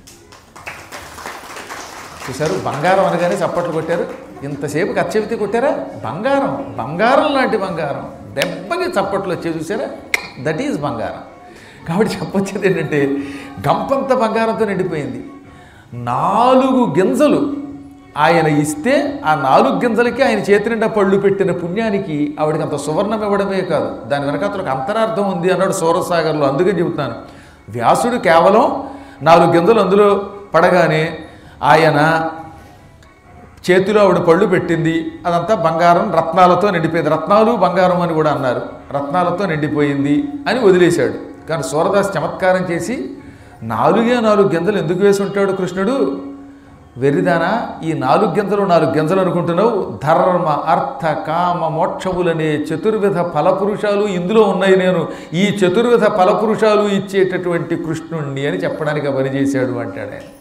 చూశారు బంగారం అనగానే చప్పట్లు కొట్టారు ఇంతసేపు కచ్చెవితి కొట్టారా బంగారం బంగారం లాంటి బంగారం దెబ్బకి చప్పట్లు వచ్చే చూసారా దట్ ఈజ్ బంగారం కాబట్టి చెప్పొచ్చేది ఏంటంటే గంపంత బంగారంతో నిండిపోయింది నాలుగు గింజలు ఆయన ఇస్తే ఆ నాలుగు గింజలకి ఆయన చేతి నిండా పళ్ళు పెట్టిన పుణ్యానికి ఆవిడకి అంత సువర్ణం ఇవ్వడమే కాదు దాని వెనకాతల ఒక అంతరార్థం ఉంది అన్నాడు సూరసాగర్లో అందుకని చెబుతాను వ్యాసుడు కేవలం నాలుగు గింజలు అందులో పడగానే ఆయన చేతిలో ఆవిడ పళ్ళు పెట్టింది అదంతా బంగారం రత్నాలతో నిండిపోయింది రత్నాలు బంగారం అని కూడా అన్నారు రత్నాలతో నిండిపోయింది అని వదిలేశాడు కానీ సూరదాస్ చమత్కారం చేసి నాలుగే నాలుగు గింజలు ఎందుకు వేసి ఉంటాడు కృష్ణుడు వెర్రిదానా ఈ నాలుగు గింజలు నాలుగు గింజలు అనుకుంటున్నావు ధర్మ అర్థ కామ మోక్షములనే చతుర్విధ ఫలపురుషాలు ఇందులో ఉన్నాయి నేను ఈ చతుర్విధ ఫలపురుషాలు ఇచ్చేటటువంటి కృష్ణుణ్ణి అని చెప్పడానికి ఆ పని చేశాడు అంటాడు ఆయన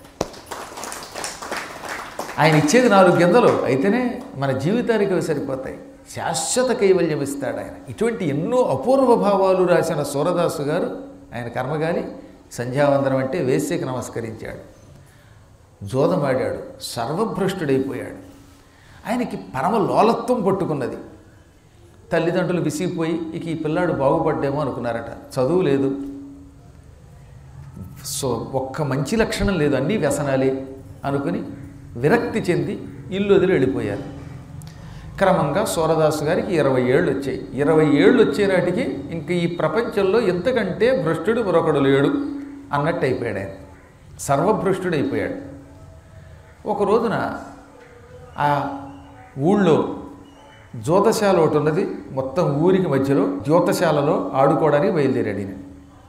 ఆయన ఇచ్చేది నాలుగు గింజలు అయితేనే మన జీవితానికి అవి సరిపోతాయి శాశ్వత కైవల్యం ఇస్తాడు ఆయన ఇటువంటి ఎన్నో అపూర్వ భావాలు రాసిన సూరదాసు గారు ఆయన కర్మగాలి సంధ్యావందనం అంటే వేశ్యకి నమస్కరించాడు జోదమాడాడు సర్వభ్రష్టుడైపోయాడు ఆయనకి పరమ లోలత్వం పట్టుకున్నది తల్లిదండ్రులు విసిగిపోయి ఇక ఈ పిల్లాడు బాగుపడ్డేమో అనుకున్నారట చదువు లేదు సో ఒక్క మంచి లక్షణం లేదు అన్నీ వ్యసనాలే అనుకుని విరక్తి చెంది ఇల్లు వదిలి వెళ్ళిపోయారు క్రమంగా సూరదాసు గారికి ఇరవై ఏళ్ళు వచ్చాయి ఇరవై ఏళ్ళు వచ్చే నాటికి ఇంక ఈ ప్రపంచంలో ఎంతకంటే భ్రష్టుడు మరొకడు లేడు అన్నట్టు అయిపోయాడు ఆయన సర్వభ్రష్టుడు అయిపోయాడు ఒక రోజున ఆ ఊళ్ళో జ్యోతశాల ఒకటి ఉన్నది మొత్తం ఊరికి మధ్యలో జ్యోతశాలలో ఆడుకోవడానికి బయలుదేరాడు ఈయన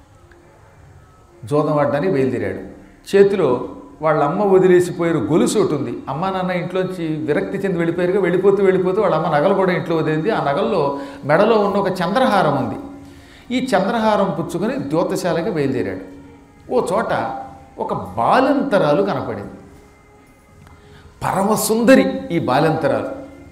జోదం ఆడడానికి బయలుదేరాడు చేతిలో వాళ్ళ అమ్మ వదిలేసిపోయారు గొలుసు ఒకటి ఉంది అమ్మ నాన్న ఇంట్లోంచి విరక్తి చెంది వెళ్ళిపోయారుగా వెళ్ళిపోతూ వెళ్ళిపోతూ వాళ్ళ అమ్మ నగలు కూడా ఇంట్లో వదిలింది ఆ నగల్లో మెడలో ఉన్న ఒక చంద్రహారం ఉంది ఈ చంద్రహారం పుచ్చుకొని ద్యోతశాలకి బయలుదేరాడు ఓ చోట ఒక బాలంతరాలు కనపడింది పరమసుందరి ఈ బాలంతరాలు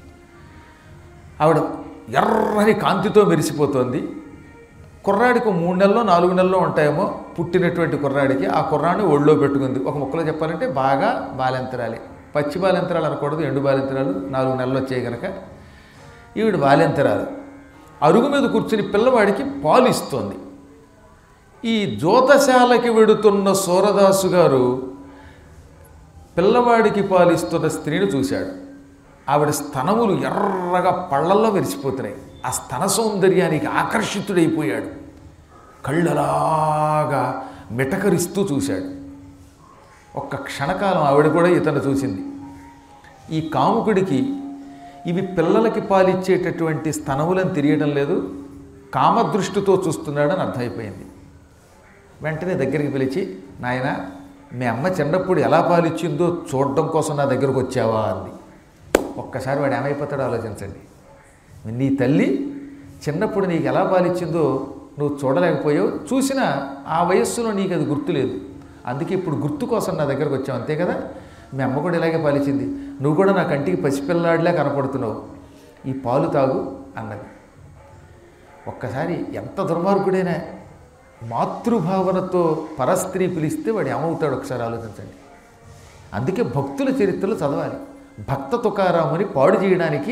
ఆవిడ ఎర్రని కాంతితో మెరిసిపోతోంది కుర్రాడికి మూడు నెలలో నాలుగు నెలల్లో ఉంటాయేమో పుట్టినటువంటి కుర్రాడికి ఆ కుర్రాడిని ఒళ్ళో పెట్టుకుంది ఒక ముక్కలో చెప్పాలంటే బాగా బాలెంతరాలే పచ్చి బాలెంతరాలు అనకూడదు ఎండు బాలెంతరాలు నాలుగు నెలలు వచ్చాయి కనుక ఈవిడ బాలెంతరాలు అరుగు మీద కూర్చుని పిల్లవాడికి పాలు ఇస్తోంది ఈ జ్యోతశాలకి వెడుతున్న సూరదాసు గారు పిల్లవాడికి పాలిస్తున్న స్త్రీని చూశాడు ఆవిడ స్తనములు ఎర్రగా పళ్ళల్లో మెరిసిపోతున్నాయి ఆ స్తన సౌందర్యానికి ఆకర్షితుడైపోయాడు కళ్ళలాగా మిటకరిస్తూ చూశాడు ఒక్క క్షణకాలం ఆవిడ కూడా ఇతను చూసింది ఈ కాముకుడికి ఇవి పిల్లలకి పాలిచ్చేటటువంటి స్తనములను తెలియడం లేదు కామదృష్టితో చూస్తున్నాడని అర్థమైపోయింది వెంటనే దగ్గరికి పిలిచి నాయన మీ అమ్మ చిన్నప్పుడు ఎలా పాలిచ్చిందో చూడడం కోసం నా దగ్గరకు వచ్చావా అంది ఒక్కసారి వాడు ఏమైపోతాడో ఆలోచించండి నీ తల్లి చిన్నప్పుడు నీకు ఎలా పాలిచ్చిందో నువ్వు చూడలేకపోయావు చూసినా ఆ వయస్సులో నీకు అది గుర్తులేదు అందుకే ఇప్పుడు గుర్తు కోసం నా దగ్గరకు వచ్చావు అంతే కదా మీ అమ్మ కూడా ఇలాగే పాలిచ్చింది నువ్వు కూడా నా కంటికి పసిపిల్లాడిలా కనపడుతున్నావు ఈ పాలు తాగు అన్నది ఒక్కసారి ఎంత దుర్మార్గుడైనా మాతృభావనతో పరస్త్రీ పిలిస్తే వాడు ఏమవుతాడు ఒకసారి ఆలోచించండి అందుకే భక్తుల చరిత్రలు చదవాలి భక్త తుకారాముని పాడు చేయడానికి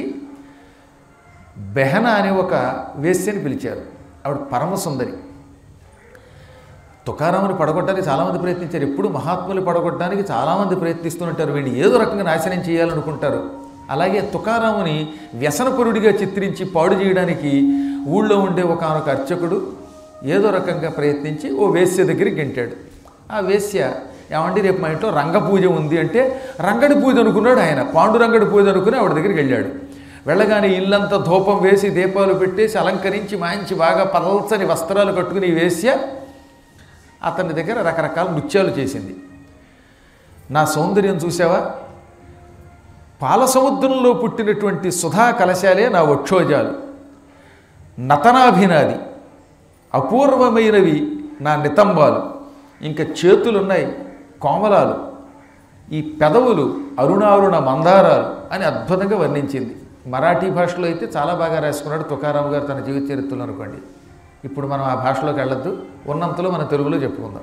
బెహన అనే ఒక వేశ్యని పిలిచారు ఆవిడ పరమసుందరి తుకారాముని పడగొట్టడానికి చాలామంది ప్రయత్నించారు ఎప్పుడు మహాత్ములు పడగొట్టడానికి చాలామంది ప్రయత్నిస్తుంటారు వీడిని ఏదో రకంగా నాశనం చేయాలనుకుంటారు అలాగే తుకారాముని వ్యసనపరుడిగా చిత్రించి పాడు చేయడానికి ఊళ్ళో ఉండే ఒకనొక అర్చకుడు ఏదో రకంగా ప్రయత్నించి ఓ వేశ్య దగ్గరికి గెంటాడు ఆ వేశ్య ఏమండి రేపు మా ఇంట్లో రంగ పూజ ఉంది అంటే రంగడి పూజ అనుకున్నాడు ఆయన పాండురంగడి పూజ అనుకుని ఆవిడ దగ్గరికి వెళ్ళాడు వెళ్ళగానే ఇల్లంతా ధూపం వేసి దీపాలు పెట్టేసి అలంకరించి మంచి బాగా పలచని వస్త్రాలు కట్టుకుని ఈ వేశ్య అతని దగ్గర రకరకాల నృత్యాలు చేసింది నా సౌందర్యం చూసావా పాల సముద్రంలో పుట్టినటువంటి సుధా కలశాలే నా వక్షోజాలు నతనాభినాది అపూర్వమైనవి నా నితంబాలు ఇంకా చేతులున్నాయి కోమలాలు ఈ పెదవులు అరుణారుణ మందారాలు అని అద్భుతంగా వర్ణించింది మరాఠీ భాషలో అయితే చాలా బాగా రాసుకున్నాడు తుకారాం గారు తన జీవిత చరిత్రలో అనుకోండి ఇప్పుడు మనం ఆ భాషలోకి వెళ్ళొద్దు ఉన్నంతలో మన తెలుగులో చెప్పుకుందాం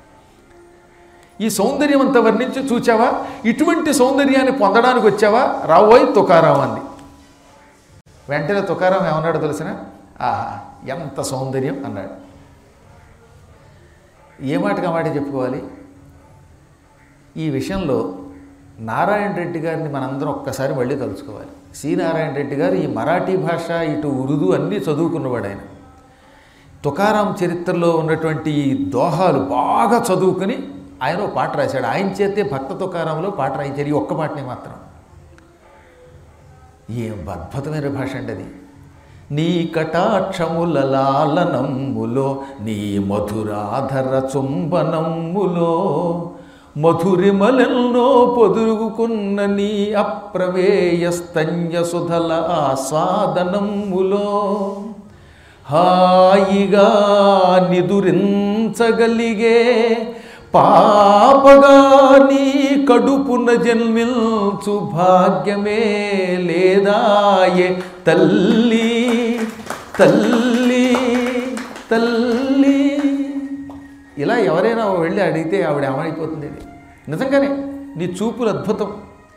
ఈ సౌందర్యం అంతా వర్ణించి చూచావా ఇటువంటి సౌందర్యాన్ని పొందడానికి వచ్చావా రావోయ్ తుకారాం అంది వెంటనే తుకారాం ఏమన్నాడు తెలిసిన ఆహా ఎంత సౌందర్యం అన్నాడు ఏ మాటగా మాట చెప్పుకోవాలి ఈ విషయంలో నారాయణ రెడ్డి గారిని మనందరం ఒక్కసారి మళ్ళీ తలుచుకోవాలి సి నారాయణ రెడ్డి గారు ఈ మరాఠీ భాష ఇటు ఉర్దూ అన్నీ చదువుకున్నవాడు ఆయన తుకారాం చరిత్రలో ఉన్నటువంటి ఈ దోహాలు బాగా చదువుకుని ఆయన ఓ పాట రాశాడు ఆయన చేతే భక్త తుకారాంలో పాట రాయించారు ఈ ఒక్క పాటని మాత్రం ఏం అద్భుతమైన భాష అండి అది నీ కటాక్షముల లాలనమ్ములో నీ మధురాధర చుంబనమ్ములో మధురిమలెన్నో పొదురుగుకున్న నీ అప్రవేయ స్తన్య సుధల ఆస్వాదనమ్ములో హాయిగా నిదురించగలిగే పాపగా నీ కడుపున జన్మించు భాగ్యమే లేదాయే తల్లి తల్లి తల్లి ఇలా ఎవరైనా వెళ్ళి అడిగితే ఆవిడ ఏమైపోతుంది ఇది నిజంగానే నీ చూపులు అద్భుతం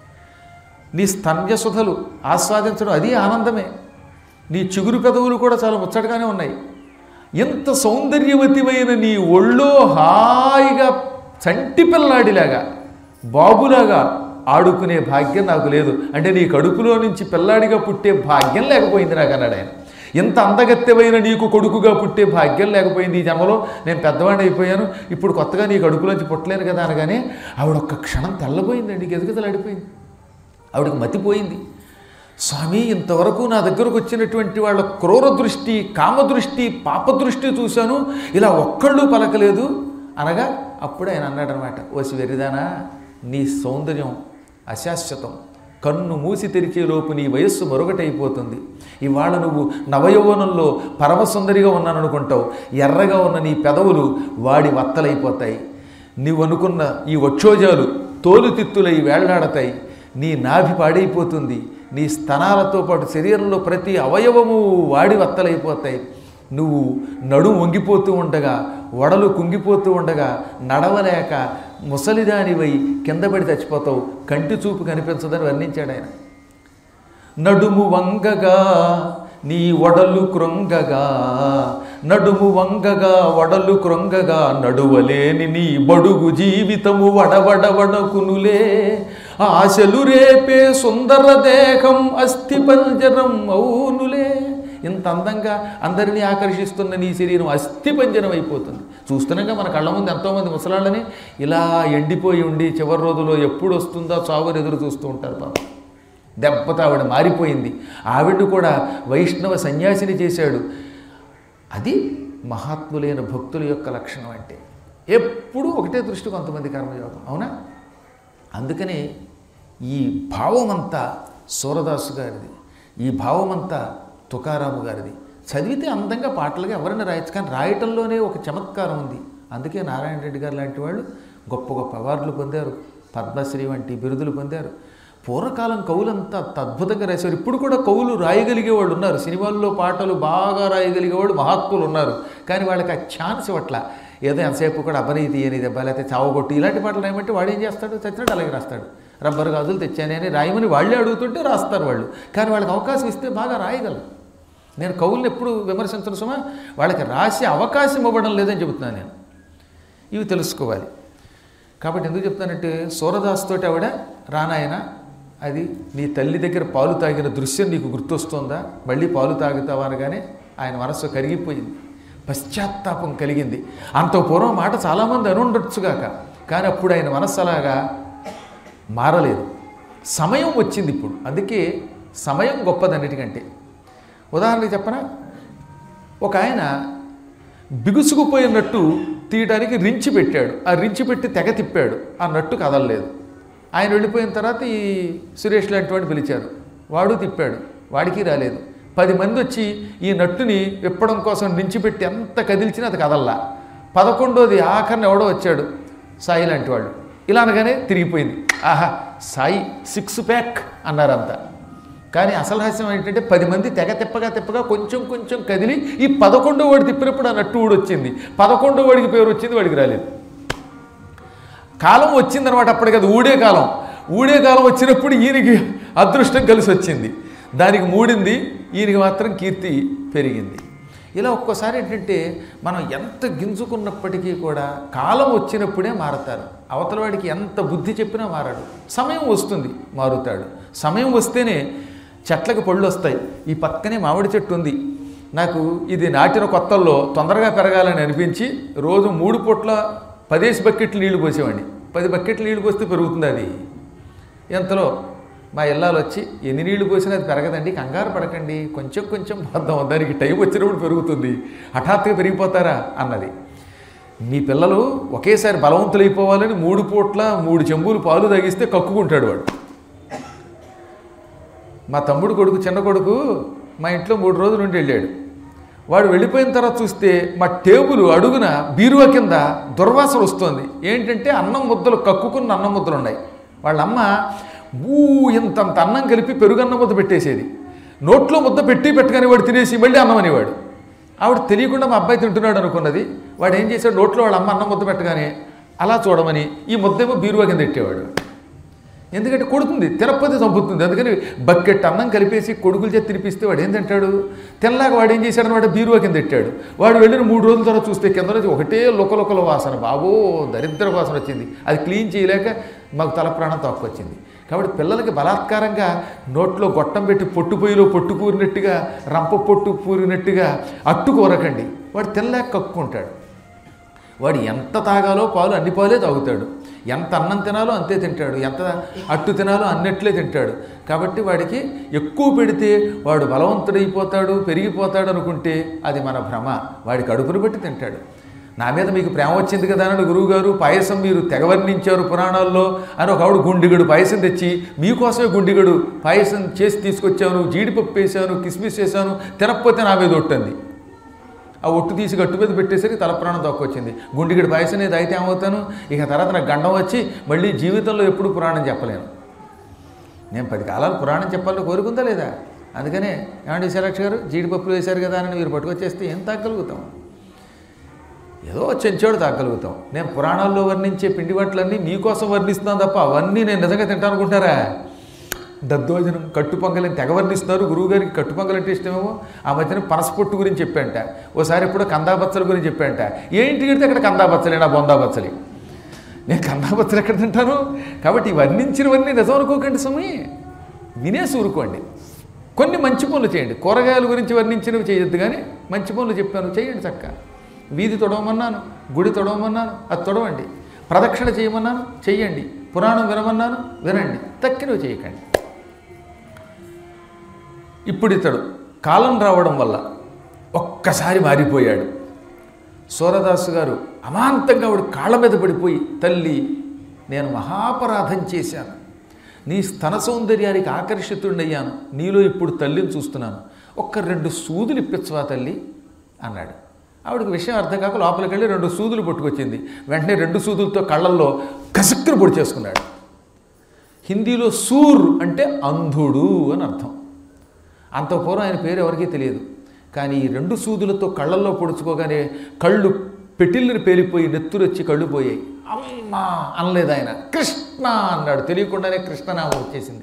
నీ స్తన్యసుధలు ఆస్వాదించడం అది ఆనందమే నీ చిగురు పెదవులు కూడా చాలా ముచ్చటగానే ఉన్నాయి ఎంత సౌందర్యవతిమైన నీ ఒళ్ళో హాయిగా చంటి పిల్లాడిలాగా బాబులాగా ఆడుకునే భాగ్యం నాకు లేదు అంటే నీ కడుపులో నుంచి పిల్లాడిగా పుట్టే భాగ్యం లేకపోయింది నాకు అన్నాడు ఆయన ఎంత అందగత్తెమైన నీకు కొడుకుగా పుట్టే భాగ్యం లేకపోయింది ఈ జన్మలో నేను పెద్దవాడిని అయిపోయాను ఇప్పుడు కొత్తగా నీ కడుపులోంచి పుట్టలేను కదా అనగానే ఆవిడ ఒక్క క్షణం తెల్లబోయిందండి గెజగెజలాడిపోయింది ఆవిడకి మతిపోయింది స్వామి ఇంతవరకు నా దగ్గరకు వచ్చినటువంటి వాళ్ళ క్రూర దృష్టి కామదృష్టి పాపదృష్టి చూశాను ఇలా ఒక్కళ్ళు పలకలేదు అనగా అప్పుడు ఆయన అన్నాడనమాట ఓసి వెరిదానా నీ సౌందర్యం అశాశ్వతం కన్ను మూసి తెరిచేలోపు నీ వయస్సు మరొకటైపోతుంది ఇవాళ నువ్వు నవయౌవనంలో పరమసుందరిగా ఉన్నాననుకుంటావు ఎర్రగా ఉన్న నీ పెదవులు వాడి వత్తలైపోతాయి నీవు అనుకున్న ఈ వక్షోజాలు తోలుతిత్తులై వేళ్లాడతాయి నీ నాభి పాడైపోతుంది నీ స్తనాలతో పాటు శరీరంలో ప్రతి అవయవము వాడి వత్తలైపోతాయి నువ్వు నడుము వంగిపోతూ ఉండగా వడలు కుంగిపోతూ ఉండగా నడవలేక ముసలిదానివై కింద పడి చచ్చిపోతావు కంటి చూపు కనిపించదని వర్ణించాడు ఆయన నడుము వంగగా నీ వడలు కృంగగా నడుము వంగగా వడలు కృంగగా నడువలేని నీ బడుగు జీవితము వడవడవడకునులే ఆశలు రేపే సుందర దేహం అస్థి పంజరం అవునులే ఇంత అందంగా అందరినీ ఆకర్షిస్తున్న నీ శరీరం అస్థి పంజరం అయిపోతుంది చూస్తున్నాగా మన కళ్ళ ముందు ఎంతోమంది ముసలాళ్ళని ఇలా ఎండిపోయి ఉండి చివరి రోజులో ఎప్పుడు వస్తుందో చావుని ఎదురు చూస్తూ ఉంటారు పాపం దెబ్బతో ఆవిడ మారిపోయింది ఆవిడ కూడా వైష్ణవ సన్యాసిని చేశాడు అది మహాత్ములైన భక్తుల యొక్క లక్షణం అంటే ఎప్పుడూ ఒకటే దృష్టి కొంతమంది కర్మయోగం అవునా అందుకనే ఈ భావమంతా సూరదాసు గారిది ఈ భావమంతా తుకారాము గారిది చదివితే అందంగా పాటలుగా ఎవరైనా రాయొచ్చు కానీ రాయటంలోనే ఒక చమత్కారం ఉంది అందుకే నారాయణ రెడ్డి గారు లాంటి వాళ్ళు గొప్ప గొప్ప అవార్డులు పొందారు పద్మశ్రీ వంటి బిరుదులు పొందారు పూర్వకాలం కవులంతా అద్భుతంగా రాశారు ఇప్పుడు కూడా కవులు రాయగలిగే వాళ్ళు ఉన్నారు సినిమాల్లో పాటలు బాగా రాయగలిగే వాళ్ళు మహాత్ములు ఉన్నారు కానీ వాళ్ళకి ఆ ఛాన్స్ ఇవ్వట్ల ఏదో ఎంతసేపు కూడా అపనీతి అని దెబ్బ లేకపోతే చావగొట్టి ఇలాంటి పాటలు రాయమంటే వాడు ఏం చేస్తాడు చచ్చినాడు అలాగే రాస్తాడు రబ్బర్ గాజులు తెచ్చానే అని రాయమని వాళ్ళే అడుగుతుంటే రాస్తారు వాళ్ళు కానీ వాళ్ళకి అవకాశం ఇస్తే బాగా రాయగలరు నేను కవుల్ని ఎప్పుడు విమర్శించను సుమా వాళ్ళకి రాసే అవకాశం ఇవ్వడం లేదని చెబుతున్నాను నేను ఇవి తెలుసుకోవాలి కాబట్టి ఎందుకు చెప్తానంటే సూరదాస్ తోటి ఆవిడ రానాయన అది నీ తల్లి దగ్గర పాలు తాగిన దృశ్యం నీకు గుర్తొస్తుందా మళ్ళీ పాలు తాగుతావా అనగానే ఆయన మనస్సు కరిగిపోయింది పశ్చాత్తాపం కలిగింది అంత పూర్వం మాట చాలామంది అనుండొచ్చుగాక కానీ అప్పుడు ఆయన మనస్సు అలాగా మారలేదు సమయం వచ్చింది ఇప్పుడు అందుకే సమయం గొప్పదన్నిటికంటే ఉదాహరణకి చెప్పనా ఒక ఆయన బిగుసుకుపోయిన నట్టు తీయడానికి రించి పెట్టాడు ఆ రించి పెట్టి తెగ తిప్పాడు ఆ నట్టు కదలలేదు ఆయన వెళ్ళిపోయిన తర్వాత ఈ సురేష్ లాంటి వాడిని పిలిచారు వాడు తిప్పాడు వాడికి రాలేదు పది మంది వచ్చి ఈ నట్టుని విప్పడం కోసం నుంచి పెట్టి ఎంత కదిల్చినా అది కదల్లా పదకొండోది ఆఖరిని ఎవడో వచ్చాడు సాయి లాంటి వాడు ఇలా అనగానే తిరిగిపోయింది ఆహా సాయి సిక్స్ ప్యాక్ అన్నారంతా కానీ అసలు హాస్యం ఏంటంటే పది మంది తెగ తిప్పగా తిప్పగా కొంచెం కొంచెం కదిలి ఈ పదకొండో వాడు తిప్పినప్పుడు ఆ నట్టు ఊడి వచ్చింది పదకొండో వాడికి పేరు వచ్చింది వాడికి రాలేదు కాలం వచ్చిందనమాట అప్పటికి అది ఊడే కాలం ఊడే కాలం వచ్చినప్పుడు ఈయనకి అదృష్టం కలిసి వచ్చింది దానికి మూడింది ఈయనకి మాత్రం కీర్తి పెరిగింది ఇలా ఒక్కోసారి ఏంటంటే మనం ఎంత గింజుకున్నప్పటికీ కూడా కాలం వచ్చినప్పుడే మారతారు అవతల వాడికి ఎంత బుద్ధి చెప్పినా మారాడు సమయం వస్తుంది మారుతాడు సమయం వస్తేనే చెట్లకు పళ్ళు వస్తాయి ఈ పక్కనే మామిడి చెట్టు ఉంది నాకు ఇది నాటిన కొత్తల్లో తొందరగా పెరగాలని అనిపించి రోజు మూడు పూట్ల పదేసి బకెట్లు నీళ్లు పోసేవాడిని పది బకెట్లు నీళ్లు పోస్తే పెరుగుతుంది అది ఎంతలో మా ఇల్లాలు వచ్చి ఎన్ని నీళ్లు పోసినా అది పెరగదండి కంగారు పడకండి కొంచెం కొంచెం పోద్దాం దానికి టైం వచ్చినప్పుడు పెరుగుతుంది హఠాత్తుగా పెరిగిపోతారా అన్నది మీ పిల్లలు ఒకేసారి బలవంతులైపోవాలని మూడు పూట్ల మూడు చెంబులు పాలు తాగిస్తే కక్కుకుంటాడు వాడు మా తమ్ముడు కొడుకు చిన్న కొడుకు మా ఇంట్లో మూడు రోజులు ఉండి వెళ్ళాడు వాడు వెళ్ళిపోయిన తర్వాత చూస్తే మా టేబుల్ అడుగున బీరువా కింద దుర్వాసన వస్తుంది ఏంటంటే అన్నం ముద్దలు కక్కుకున్న అన్నం ముద్దలు ఉన్నాయి వాళ్ళ అమ్మ ఊ ఇంతంత అన్నం కలిపి పెరుగన్నం ముద్ద పెట్టేసేది నోట్లో ముద్ద పెట్టి పెట్టగానే వాడు తినేసి మళ్ళీ అన్నం అనేవాడు ఆవిడ తెలియకుండా మా అబ్బాయి తింటున్నాడు అనుకున్నది వాడు ఏం చేశాడు నోట్లో వాళ్ళ అమ్మ అన్నం ముద్ద పెట్టగానే అలా చూడమని ఈ ముద్దేమో బీరువా కింద పెట్టేవాడు ఎందుకంటే కొడుతుంది తిరుపతి చంపుతుంది అందుకని బకెట్ అన్నం కలిపేసి కొడుకుల చేతి తినిపిస్తే వాడు ఏం తింటాడు తెల్లాక వాడు ఏం చేశాడు వాడు బీరువా కింద పెట్టాడు వాడు వెళ్ళిన మూడు రోజుల తర్వాత చూస్తే కింద నుంచి ఒకటే లొకలొకల వాసన బాబో దరిద్ర వాసన వచ్చింది అది క్లీన్ చేయలేక మాకు తల ప్రాణం తక్కువ వచ్చింది కాబట్టి పిల్లలకి బలాత్కారంగా నోట్లో గొట్టం పెట్టి పొట్టు పొయ్యిలో పొట్టు కూరినట్టుగా రంప పొట్టు పూరినట్టుగా అట్టు కూరకండి వాడు తెల్లాక కక్కుంటాడు వాడు ఎంత తాగాలో పాలు అన్ని పాలే తాగుతాడు ఎంత అన్నం తినాలో అంతే తింటాడు ఎంత అట్టు తినాలో అన్నట్లే తింటాడు కాబట్టి వాడికి ఎక్కువ పెడితే వాడు బలవంతుడైపోతాడు పెరిగిపోతాడు అనుకుంటే అది మన భ్రమ వాడి కడుపును బట్టి తింటాడు నా మీద మీకు ప్రేమ వచ్చింది కదా అని గురువుగారు పాయసం మీరు తెగవర్ణించారు పురాణాల్లో అని ఒక ఆవిడ గుండిగడు పాయసం తెచ్చి మీకోసమే గుండిగడు పాయసం చేసి తీసుకొచ్చాను జీడిపప్పు వేసాను కిస్మిస్ వేసాను తినకపోతే నా మీద ఒట్టింది ఆ ఒట్టు తీసి గట్టు మీద పెట్టేసరికి తల ప్రాణం తక్కువచ్చింది గుండిగడి పాయసం నేను అయితే ఏమవుతాను ఇక తర్వాత నాకు గండం వచ్చి మళ్ళీ జీవితంలో ఎప్పుడు పురాణం చెప్పలేను నేను పది కాలాలు పురాణం చెప్పాలని కోరుకుందా లేదా అందుకనే ఏమండి విశాలక్ష గారు జీడిపప్పులు వేశారు కదా అని మీరు పట్టుకొచ్చేస్తే ఏం తాగలుగుతాం ఏదో చెంచాడు తాగలుగుతాం నేను పురాణాల్లో వర్ణించే పిండి వంటలన్నీ మీకోసం వర్ణిస్తున్నాను తప్ప అవన్నీ నేను నిజంగా తింటాను అనుకుంటారా దద్దోజనం కట్టు పొంగలని తెగ వర్ణిస్తున్నారు గురువుగారికి కట్టు పొంగల్ అంటే ఇష్టమేమో ఆ మధ్యన పనసపొట్టు గురించి చెప్పాంట ఓసారి ఎప్పుడో కందాబచ్చల గురించి చెప్పాంట ఏంటి కడితే అక్కడ కందాబచ్చలే నా బొందాబచ్చలి నేను కందాబచ్చలు ఎక్కడ తింటాను కాబట్టి ఈ వర్ణించినవన్నీ నిజం అనుకోకండి స్వామి వినేసి ఊరుకోండి కొన్ని మంచి పనులు చేయండి కూరగాయల గురించి వర్ణించినవి చేయొద్దు కానీ మంచి పనులు చెప్పాను చేయండి చక్క వీధి తొడవమన్నాను గుడి తొడవమన్నాను అది తొడవండి ప్రదక్షిణ చేయమన్నాను చెయ్యండి పురాణం వినమన్నాను వినండి తక్కినవి చేయకండి ఇప్పుడు ఇతడు కాలం రావడం వల్ల ఒక్కసారి మారిపోయాడు సూరదాసు గారు అమాంతంగా ఆవిడ కాళ్ళ మీద పడిపోయి తల్లి నేను మహాపరాధం చేశాను నీ స్తన సౌందర్యానికి ఆకర్షితుడయ్యాను నీలో ఇప్పుడు తల్లిని చూస్తున్నాను ఒక్క రెండు సూదులు ఇప్పించవా తల్లి అన్నాడు ఆవిడకి విషయం అర్థం కాక లోపలికి వెళ్ళి రెండు సూదులు పట్టుకొచ్చింది వెంటనే రెండు సూదులతో కళ్ళల్లో కసక్కును పొడి చేసుకున్నాడు హిందీలో సూర్ అంటే అంధుడు అని అర్థం అంత పూర్వం ఆయన పేరు ఎవరికీ తెలియదు కానీ ఈ రెండు సూదులతో కళ్ళల్లో పొడుచుకోగానే కళ్ళు పెటిల్ని పేలిపోయి నెత్తురొచ్చి కళ్ళు పోయాయి అమ్మా అనలేదు ఆయన కృష్ణ అన్నాడు తెలియకుండానే కృష్ణనామం వచ్చేసింది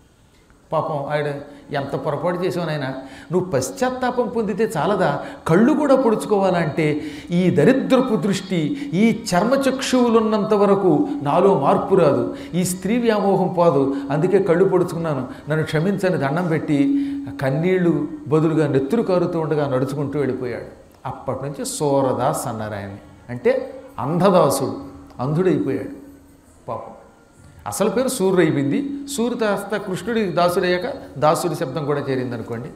పాపం ఆయన ఎంత పొరపాటు చేసావు నాయన నువ్వు పశ్చాత్తాపం పొందితే చాలదా కళ్ళు కూడా పొడుచుకోవాలంటే ఈ దరిద్రపు దృష్టి ఈ చర్మచక్షువులున్నంత వరకు నాలో మార్పు రాదు ఈ స్త్రీ వ్యామోహం పోదు అందుకే కళ్ళు పొడుచుకున్నాను నన్ను క్షమించని దండం పెట్టి కన్నీళ్లు బదులుగా నెత్తురు కారుతూ ఉండగా నడుచుకుంటూ వెళ్ళిపోయాడు అప్పటి నుంచి సోరదాస్ అన్నారు ఆయన్ని అంటే అంధదాసుడు అంధుడైపోయాడు పాపం అసలు పేరు సూర్యుడు అయిపోయింది సూర్యుడు కాస్త కృష్ణుడి దాసుడయ్యాక దాసుడి శబ్దం కూడా చేరింది అనుకోండి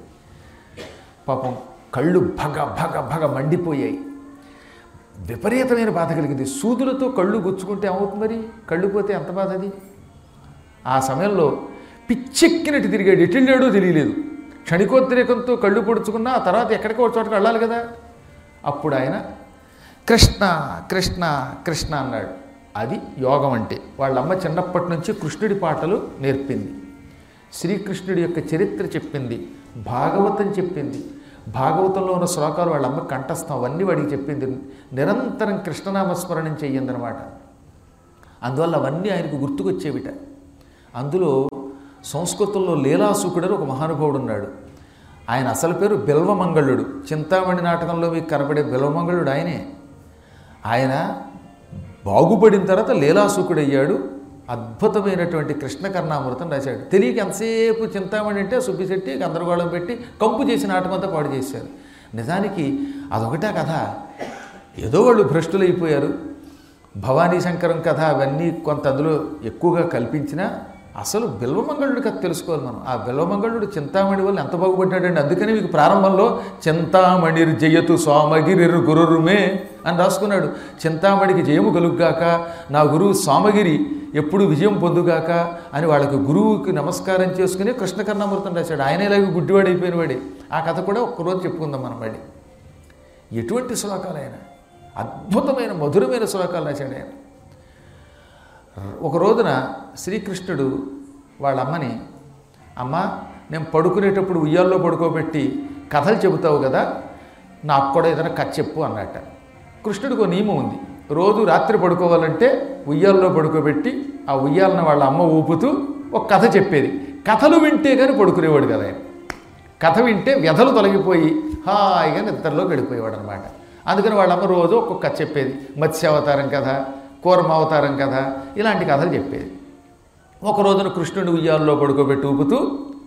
పాపం కళ్ళు భగ భగ భగ మండిపోయాయి విపరీతమైన బాధ కలిగింది సూదులతో కళ్ళు గుచ్చుకుంటే ఏమవుతుంది మరి కళ్ళు పోతే ఎంత బాధ అది ఆ సమయంలో పిచ్చెక్కినట్టు తిరిగాడు ఎటు వెళ్ళాడో తెలియలేదు క్షణికోద్రేకంతో కళ్ళు పొడుచుకున్నా ఆ తర్వాత ఎక్కడికో ఒక చోటకి వెళ్ళాలి కదా అప్పుడు ఆయన కృష్ణ కృష్ణ కృష్ణ అన్నాడు అది యోగం అంటే వాళ్ళమ్మ చిన్నప్పటి నుంచి కృష్ణుడి పాటలు నేర్పింది శ్రీకృష్ణుడి యొక్క చరిత్ర చెప్పింది భాగవతం చెప్పింది భాగవతంలో ఉన్న శ్లోకాలు వాళ్ళమ్మ కంఠస్థం అవన్నీ వాడికి చెప్పింది నిరంతరం కృష్ణనామస్మరణం చెయ్యిందనమాట అందువల్ల అవన్నీ ఆయనకు గుర్తుకొచ్చేవిట అందులో సంస్కృతంలో లీలాసుకుడని ఒక మహానుభావుడు ఉన్నాడు ఆయన అసలు పేరు బిల్వమంగళుడు చింతామణి నాటకంలో మీకు కనబడే బిల్వమంగళుడు ఆయనే ఆయన బాగుపడిన తర్వాత లీలాసుకుడయ్యాడు అద్భుతమైనటువంటి కృష్ణ కర్ణామృతం రాశాడు తెలియక ఎంతసేపు చింతామణి అంటే సుబ్బిశెట్టి గందరగోళం పెట్టి కంపు చేసి నాటకంతా పాడు చేశారు నిజానికి అదొకటే కథ ఏదో వాళ్ళు భ్రష్టులైపోయారు భవానీ శంకరం కథ అవన్నీ కొంత అందులో ఎక్కువగా కల్పించినా అసలు బిల్వమంగళుడి కథ తెలుసుకోవాలి మనం ఆ బిల్వమంగళుడు చింతామణి వల్ల ఎంత బాగుపడ్డాడండి అందుకని మీకు ప్రారంభంలో చింతామణిర్ జయతు సోమగిరి గురురుమే అని రాసుకున్నాడు చింతామణికి జయము కలుగ్గాక నా గురువు సోమగిరి ఎప్పుడు విజయం పొందుగాక అని వాళ్ళకి గురువుకి నమస్కారం చేసుకుని కృష్ణకర్ణామృతం రాశాడు ఆయన ఇలాగే గుడ్డివాడైపోయిన వాడే ఆ కథ కూడా ఒక్కరోజు చెప్పుకుందాం మనం మళ్ళీ ఎటువంటి శ్లోకాలు ఆయన అద్భుతమైన మధురమైన శ్లోకాలు రాశాడు ఆయన ఒక రోజున శ్రీకృష్ణుడు వాళ్ళ అమ్మని అమ్మ నేను పడుకునేటప్పుడు ఉయ్యాల్లో పడుకోబెట్టి కథలు చెబుతావు కదా నాకు కూడా ఏదైనా కథ చెప్పు అన్నట్ట కృష్ణుడికి ఒక నియమం ఉంది రోజు రాత్రి పడుకోవాలంటే ఉయ్యాల్లో పడుకోబెట్టి ఆ ఉయ్యాలను వాళ్ళ అమ్మ ఊపుతూ ఒక కథ చెప్పేది కథలు వింటే కానీ పడుకునేవాడు కదా ఆయన కథ వింటే వ్యధలు తొలగిపోయి హాయిగా నిద్రలో గడిపోయేవాడు అనమాట అందుకని వాళ్ళ అమ్మ రోజు ఒక్కొక్క కథ చెప్పేది మత్స్యావతారం కథ కూర్మావతారం కథ ఇలాంటి కథలు చెప్పేది ఒక రోజున కృష్ణుడి ఉయ్యాల్లో పడుకోబెట్టి ఊపుతూ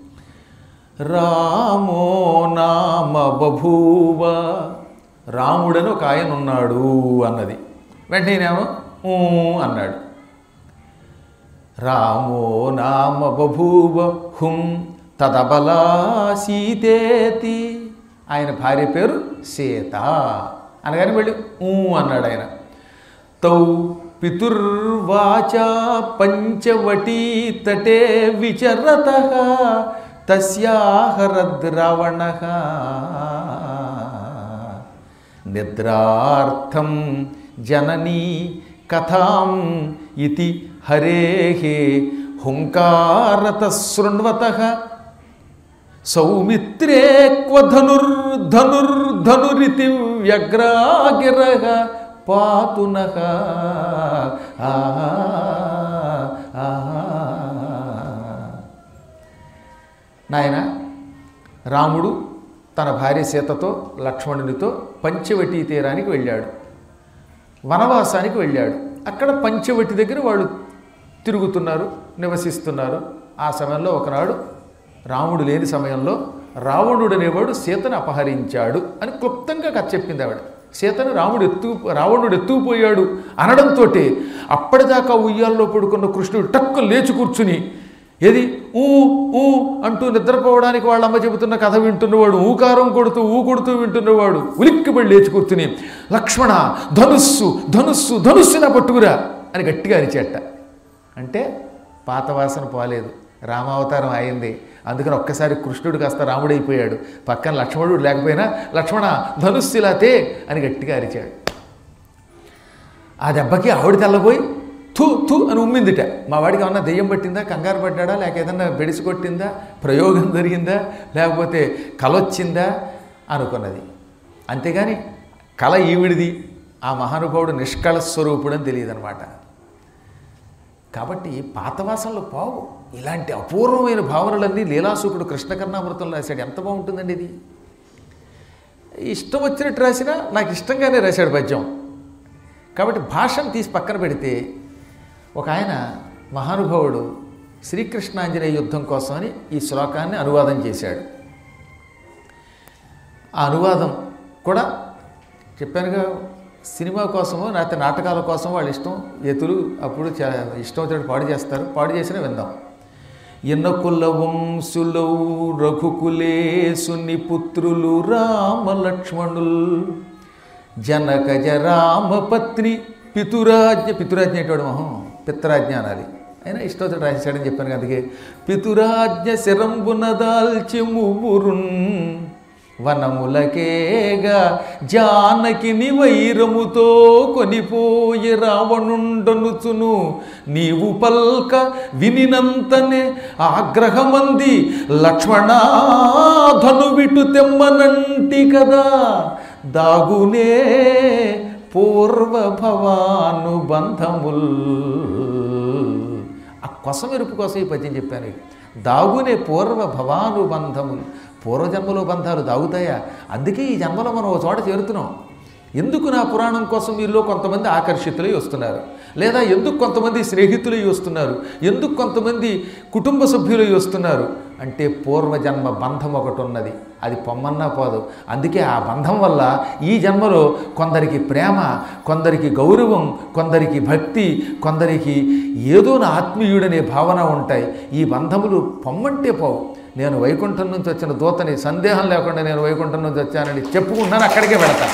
రామో నామ బభూవ రాముడని ఒక ఆయన ఉన్నాడు అన్నది వెంటనేనేమో ఊ అన్నాడు రామో నామ బభూవ హుం తదబలా సీతేతి ఆయన భార్య పేరు సీత అనగానే వెళ్ళి ఊ అన్నాడు ఆయన తౌ పితుర్వాచ పంచవటీ తటే విచరత తస్యాహరద్ రావణ నిద్రార్థం జననీ కథాం ఇతి హరేహే హుంకారత శృణ్వత సౌమిత్రే క్వ ధనుర్ధనుర్ధనురితి వ్యగ్రాగిర పాతున నాయన రాముడు తన భార్య సీతతో లక్ష్మణునితో పంచవటి తీరానికి వెళ్ళాడు వనవాసానికి వెళ్ళాడు అక్కడ పంచవటి దగ్గర వాళ్ళు తిరుగుతున్నారు నివసిస్తున్నారు ఆ సమయంలో ఒకనాడు రాముడు లేని సమయంలో రావణుడు అనేవాడు సీతను అపహరించాడు అని క్లుప్తంగా కథ చెప్పింది ఆవిడ సీతను రాముడు ఎత్తు రావణుడు ఎత్తుకుపోయాడు అనడంతో అప్పటిదాకా ఉయ్యాల్లో పడుకున్న కృష్ణుడు టక్కు లేచి కూర్చుని ఏది ఊ ఊ అంటూ నిద్రపోవడానికి వాళ్ళ అమ్మ చెబుతున్న కథ వింటున్నవాడు ఊకారం కొడుతూ ఊ కొడుతూ వింటున్నవాడు ఉలిక్కిపడి లేచి కూర్చుని లక్ష్మణ ధనుస్సు ధనుస్సు ధనుస్సున పట్టుకురా అని గట్టిగా అరిచేట అంటే పాత వాసన పోలేదు రామావతారం అయింది అందుకని ఒక్కసారి కృష్ణుడు కాస్త రాముడైపోయాడు పక్కన లక్ష్మణుడు లేకపోయినా లక్ష్మణ ధనుస్సులాతే అని గట్టిగా అరిచాడు ఆ దెబ్బకి ఆవిడ తెల్లబోయి థూ థూ అని ఉమ్మిందిట మా వాడికి ఏమన్నా దెయ్యం పట్టిందా కంగారు పడ్డాడా లేక ఏదన్నా బెడిసి కొట్టిందా ప్రయోగం జరిగిందా లేకపోతే కల వచ్చిందా అనుకున్నది అంతేగాని కళ ఈవిడిది ఆ మహానుభావుడు నిష్కళ స్వరూపుడు అని తెలియదనమాట కాబట్టి పాతవాసనలు పోవు ఇలాంటి అపూర్వమైన భావనలన్నీ లీలాసుకుడు కృష్ణకర్ణామృతంలో రాశాడు ఎంత బాగుంటుందండి ఇది ఇష్టం వచ్చినట్టు రాసినా నాకు ఇష్టంగానే రాశాడు పద్యం కాబట్టి భాషను తీసి పక్కన పెడితే ఒక ఆయన మహానుభావుడు శ్రీకృష్ణాంజనేయ యుద్ధం కోసమని ఈ శ్లోకాన్ని అనువాదం చేశాడు ఆ అనువాదం కూడా చెప్పానుగా సినిమా కోసమో లేకపోతే నాటకాల కోసం వాళ్ళ ఇష్టం ఎతులు అప్పుడు చా- ఇష్టం వచ్చినట్టు పాడు చేస్తారు పాడు చేసినా విందాం ఎన్నకుల వంశులౌ రఘుకులేసుని పుత్రులు రామ లక్ష్మణుల్ జనకజ రామపత్ని పితురాజ్ఞ పితురాజ్ఞ ఏంటోడు మొహం పిత్రాజ్ఞ అనాలి అయినా ఇష్టం వచ్చినట్టు రాసేసాడని చెప్పాను కదా అందుకే పితురాజ్ఞ శిరంబున దాల్చి మువ్వురున్ వనములకేగా జానకిని వైరముతో కొనిపోయి రావణుండనుచును నీవు పల్క వినినంతనే ఆగ్రహమంది లక్ష్మణాధను విటు తెమ్మనంటి కదా దాగునే పూర్వ భవానుబంధముల్ ఆ కొసమెరుపు కోసం ఈ పద్యం చెప్పాను దాగునే పూర్వ భవానుబంధములు పూర్వజన్మలో బంధాలు దాగుతాయా అందుకే ఈ జన్మలో మనం ఒక చోట చేరుతున్నాం ఎందుకు నా పురాణం కోసం వీరిలో కొంతమంది ఆకర్షితులై వస్తున్నారు లేదా ఎందుకు కొంతమంది స్నేహితులై వస్తున్నారు ఎందుకు కొంతమంది కుటుంబ సభ్యులై వస్తున్నారు అంటే పూర్వజన్మ బంధం ఒకటి ఉన్నది అది పొమ్మన్నా పోదు అందుకే ఆ బంధం వల్ల ఈ జన్మలో కొందరికి ప్రేమ కొందరికి గౌరవం కొందరికి భక్తి కొందరికి ఏదో నా ఆత్మీయుడనే భావన ఉంటాయి ఈ బంధములు పొమ్మంటే పోవు నేను వైకుంఠం నుంచి వచ్చిన దూతని సందేహం లేకుండా నేను వైకుంఠం నుంచి వచ్చానని చెప్పుకుంటున్నాను అక్కడికే వెళతాను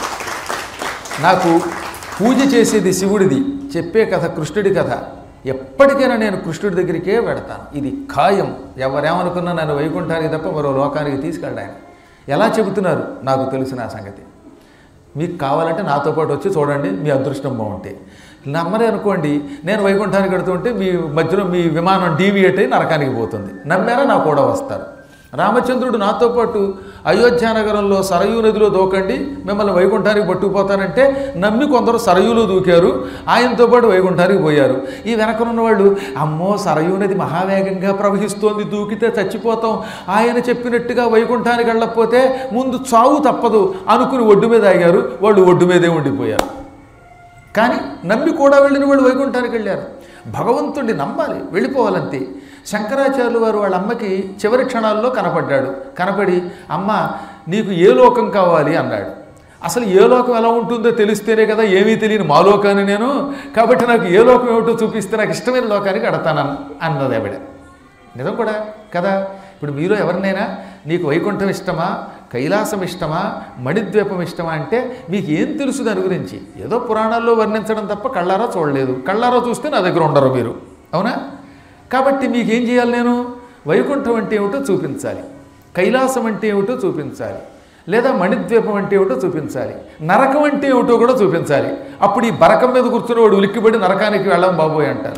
నాకు పూజ చేసేది శివుడిది చెప్పే కథ కృష్ణుడి కథ ఎప్పటికైనా నేను కృష్ణుడి దగ్గరికే వెడతాను ఇది ఖాయం ఎవరేమనుకున్నా నన్ను వైకుంఠానికి తప్ప మరో లోకానికి తీసుకెళ్ళాను ఆయన ఎలా చెబుతున్నారు నాకు తెలిసిన ఆ సంగతి మీకు కావాలంటే నాతో పాటు వచ్చి చూడండి మీ అదృష్టం బాగుంటే నమ్మరే అనుకోండి నేను వైకుంఠానికి వెడుతుంటే మీ మధ్యలో మీ విమానం డీవియేట్ అయి నరకానికి పోతుంది నమ్మారా నా కూడా వస్తారు రామచంద్రుడు నాతో పాటు అయోధ్య నగరంలో సరయూ నదిలో దూకండి మిమ్మల్ని వైకుంఠానికి పట్టుకుపోతానంటే నమ్మి కొందరు సరయూలో దూకారు ఆయనతో పాటు వైకుంఠానికి పోయారు ఈ వెనకనున్న వాళ్ళు అమ్మో సరయూ నది మహావేగంగా ప్రవహిస్తోంది దూకితే చచ్చిపోతాం ఆయన చెప్పినట్టుగా వైకుంఠానికి వెళ్ళకపోతే ముందు చావు తప్పదు అనుకుని ఒడ్డు మీద ఆగారు వాళ్ళు ఒడ్డు మీదే ఉండిపోయారు కానీ నమ్మి కూడా వెళ్ళిన వాళ్ళు వైకుంఠానికి వెళ్ళారు భగవంతుడిని నమ్మాలి వెళ్ళిపోవాలంతే శంకరాచార్యులు వారు వాళ్ళ అమ్మకి చివరి క్షణాల్లో కనపడ్డాడు కనపడి అమ్మ నీకు ఏ లోకం కావాలి అన్నాడు అసలు ఏ లోకం ఎలా ఉంటుందో తెలిస్తేనే కదా ఏమీ తెలియని మా లోకాన్ని నేను కాబట్టి నాకు ఏ లోకం ఏమిటో చూపిస్తే నాకు ఇష్టమైన లోకానికి అడతాను అన్నది ఆవిడ నిజం కూడా కదా ఇప్పుడు మీలో ఎవరినైనా నీకు వైకుంఠం ఇష్టమా కైలాసం ఇష్టమా మణిద్వీపం ఇష్టమా అంటే మీకు ఏం తెలుసు దాని గురించి ఏదో పురాణాల్లో వర్ణించడం తప్ప కళ్ళారా చూడలేదు కళ్ళారా చూస్తే నా దగ్గర ఉండరు మీరు అవునా కాబట్టి మీకు ఏం చేయాలి నేను వైకుంఠం అంటే ఏమిటో చూపించాలి కైలాసం అంటే ఏమిటో చూపించాలి లేదా మణిద్వీపం అంటే ఏమిటో చూపించాలి నరకం అంటే ఏమిటో కూడా చూపించాలి అప్పుడు ఈ బరకం మీద కూర్చుని వాడు ఉలిక్కిపడి నరకానికి వెళ్ళం బాబోయ్ అంటారు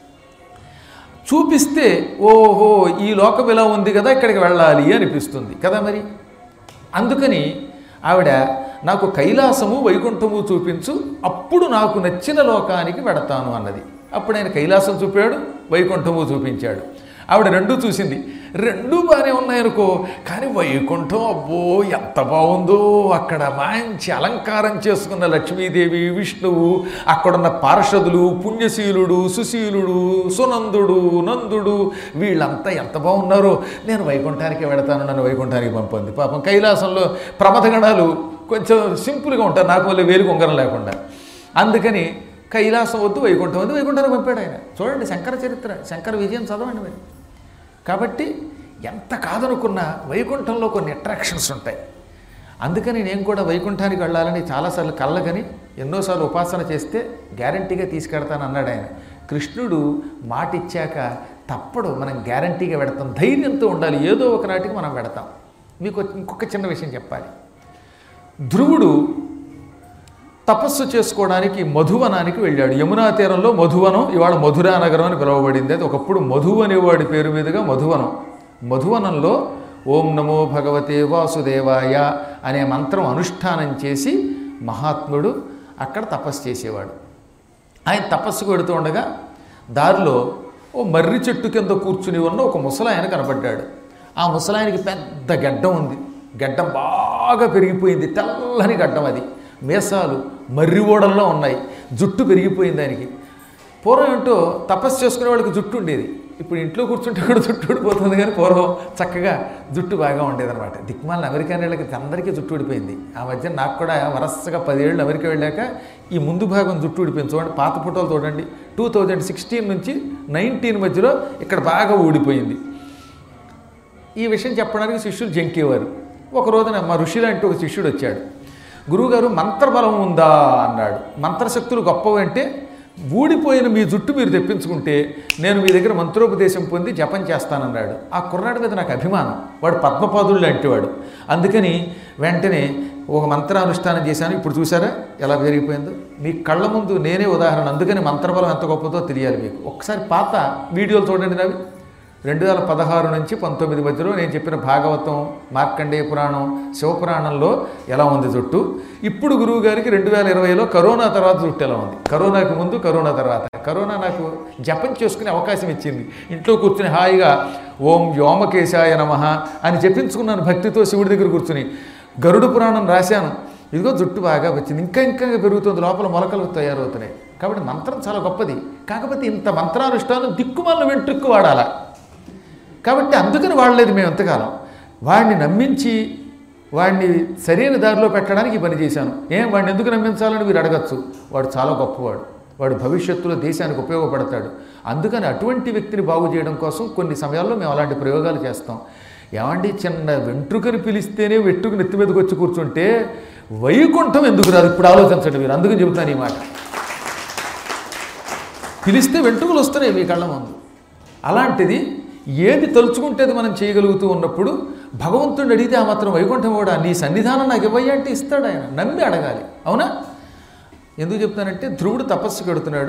చూపిస్తే ఓహో ఈ లోకం ఇలా ఉంది కదా ఇక్కడికి వెళ్ళాలి అనిపిస్తుంది కదా మరి అందుకని ఆవిడ నాకు కైలాసము వైకుంఠము చూపించు అప్పుడు నాకు నచ్చిన లోకానికి వెడతాను అన్నది అప్పుడు ఆయన కైలాసం చూపాడు వైకుంఠము చూపించాడు ఆవిడ రెండూ చూసింది రెండూ బాగానే ఉన్నాయనుకో కానీ వైకుంఠం అబ్బో ఎంత బాగుందో అక్కడ మంచి అలంకారం చేసుకున్న లక్ష్మీదేవి విష్ణువు అక్కడున్న పార్షదులు పుణ్యశీలుడు సుశీలుడు సునందుడు నందుడు వీళ్ళంతా ఎంత బాగున్నారో నేను వైకుంఠానికి వెడతాను నన్ను వైకుంఠానికి పంపింది పాపం కైలాసంలో ప్రమథగణాలు కొంచెం సింపుల్గా ఉంటారు నాకు మళ్ళీ వేలు ఉంగరం లేకుండా అందుకని కైలాసం వద్దు వైకుంఠం వద్దు వైకుంఠానికి పంపాడు ఆయన చూడండి శంకర చరిత్ర శంకర విజయం చదవండి మరి కాబట్టి ఎంత కాదనుకున్నా వైకుంఠంలో కొన్ని అట్రాక్షన్స్ ఉంటాయి అందుకని నేను కూడా వైకుంఠానికి వెళ్ళాలని చాలాసార్లు కళ్ళగని ఎన్నోసార్లు ఉపాసన చేస్తే గ్యారంటీగా తీసుకెడతాను అన్నాడు ఆయన కృష్ణుడు మాట ఇచ్చాక తప్పడు మనం గ్యారంటీగా పెడతాం ధైర్యంతో ఉండాలి ఏదో ఒక నాటికి మనం పెడతాం మీకు ఇంకొక చిన్న విషయం చెప్పాలి ధ్రువుడు తపస్సు చేసుకోవడానికి మధువనానికి వెళ్ళాడు యమునా తీరంలో మధువనం ఇవాళ మధురా నగరం అని పిలువబడింది అది ఒకప్పుడు మధు అనేవాడి పేరు మీదుగా మధువనం మధువనంలో ఓం నమో భగవతే వాసుదేవాయ అనే మంత్రం అనుష్ఠానం చేసి మహాత్ముడు అక్కడ తపస్సు చేసేవాడు ఆయన తపస్సుకు వెడుతూ ఉండగా దారిలో ఓ మర్రి చెట్టు కింద కూర్చుని ఉన్న ఒక ముసలాయన కనపడ్డాడు ఆ ముసలాయనకి పెద్ద గడ్డం ఉంది గడ్డం బాగా పెరిగిపోయింది తెల్లని గడ్డం అది మీసాలు మర్రి ఓడల్లో ఉన్నాయి జుట్టు పెరిగిపోయింది దానికి పూర్వం ఏంటో తపస్సు చేసుకునే వాళ్ళకి జుట్టు ఉండేది ఇప్పుడు ఇంట్లో కూర్చుంటే కూడా జుట్టు ఊడిపోతుంది కానీ పూర్వం చక్కగా జుట్టు బాగా ఉండేదన్నమాట దిక్మాలిన అమెరికా వాళ్ళకి అందరికీ జుట్టు ఊడిపోయింది ఆ మధ్య నాకు కూడా వరసగా పదేళ్ళు అమెరికా వెళ్ళాక ఈ ముందు భాగం జుట్టు ఊడిపోయింది చూడండి పాత ఫోటోలు చూడండి టూ థౌజండ్ సిక్స్టీన్ నుంచి నైన్టీన్ మధ్యలో ఇక్కడ బాగా ఊడిపోయింది ఈ విషయం చెప్పడానికి శిష్యులు జంకేవారు ఒక రోజున మా ఋషి లాంటి ఒక శిష్యుడు వచ్చాడు గురువుగారు మంత్రబలం ఉందా అన్నాడు మంత్రశక్తులు గొప్పవి అంటే ఊడిపోయిన మీ జుట్టు మీరు తెప్పించుకుంటే నేను మీ దగ్గర మంత్రోపదేశం పొంది జపం చేస్తానన్నాడు ఆ కుర్రాడి మీద నాకు అభిమానం వాడు పద్మపాదులు లాంటివాడు అందుకని వెంటనే ఒక మంత్రానుష్ఠానం చేశాను ఇప్పుడు చూసారా ఎలా జరిగిపోయిందో మీ కళ్ళ ముందు నేనే ఉదాహరణ అందుకని మంత్రబలం ఎంత గొప్పదో తెలియాలి మీకు ఒకసారి పాత వీడియోలు చూడండి నవి రెండు వేల పదహారు నుంచి పంతొమ్మిది మధ్యలో నేను చెప్పిన భాగవతం మార్కండేయ పురాణం శివపురాణంలో ఎలా ఉంది జుట్టు ఇప్పుడు గురువు గారికి రెండు వేల ఇరవైలో కరోనా తర్వాత జుట్టు ఎలా ఉంది కరోనాకి ముందు కరోనా తర్వాత కరోనా నాకు జపం చేసుకునే అవకాశం ఇచ్చింది ఇంట్లో కూర్చుని హాయిగా ఓం వ్యోమకేశాయ నమ అని చెప్పించుకున్నాను భక్తితో శివుడి దగ్గర కూర్చుని గరుడ పురాణం రాశాను ఇదిగో జుట్టు బాగా వచ్చింది ఇంకా ఇంకా పెరుగుతుంది లోపల మొలకలు తయారవుతున్నాయి కాబట్టి మంత్రం చాలా గొప్పది కాకపోతే ఇంత మంత్రానుష్ఠానం దిక్కుమాలను వెంట్రుక్కు వాడాలా కాబట్టి అందుకని వాడలేదు మేము ఎంతకాలం వాడిని నమ్మించి వాడిని సరైన దారిలో పెట్టడానికి ఈ పని చేశాను ఏం వాడిని ఎందుకు నమ్మించాలని మీరు అడగచ్చు వాడు చాలా గొప్పవాడు వాడు భవిష్యత్తులో దేశానికి ఉపయోగపడతాడు అందుకని అటువంటి వ్యక్తిని బాగు చేయడం కోసం కొన్ని సమయాల్లో మేము అలాంటి ప్రయోగాలు చేస్తాం ఏమండి చిన్న వెంట్రుకని పిలిస్తేనే వెంట్రుకు నెత్తి మీదకి వచ్చి కూర్చుంటే వైకుంఠం ఎందుకు రాదు ఇప్పుడు ఆలోచించండి మీరు అందుకని చెబుతాను ఈ మాట పిలిస్తే వెంట్రుకలు వస్తున్నాయి మీ కళ్ళ ముందు అలాంటిది ఏది తలుచుకుంటే అది మనం చేయగలుగుతూ ఉన్నప్పుడు భగవంతుడిని అడిగితే ఆ మాత్రం వైకుంఠం కూడా నీ సన్నిధానం నాకు ఇవ్వయ్యా అంటే ఇస్తాడు ఆయన నమ్మి అడగాలి అవునా ఎందుకు చెప్తానంటే ధ్రువుడు తపస్సు కడుతున్నాడు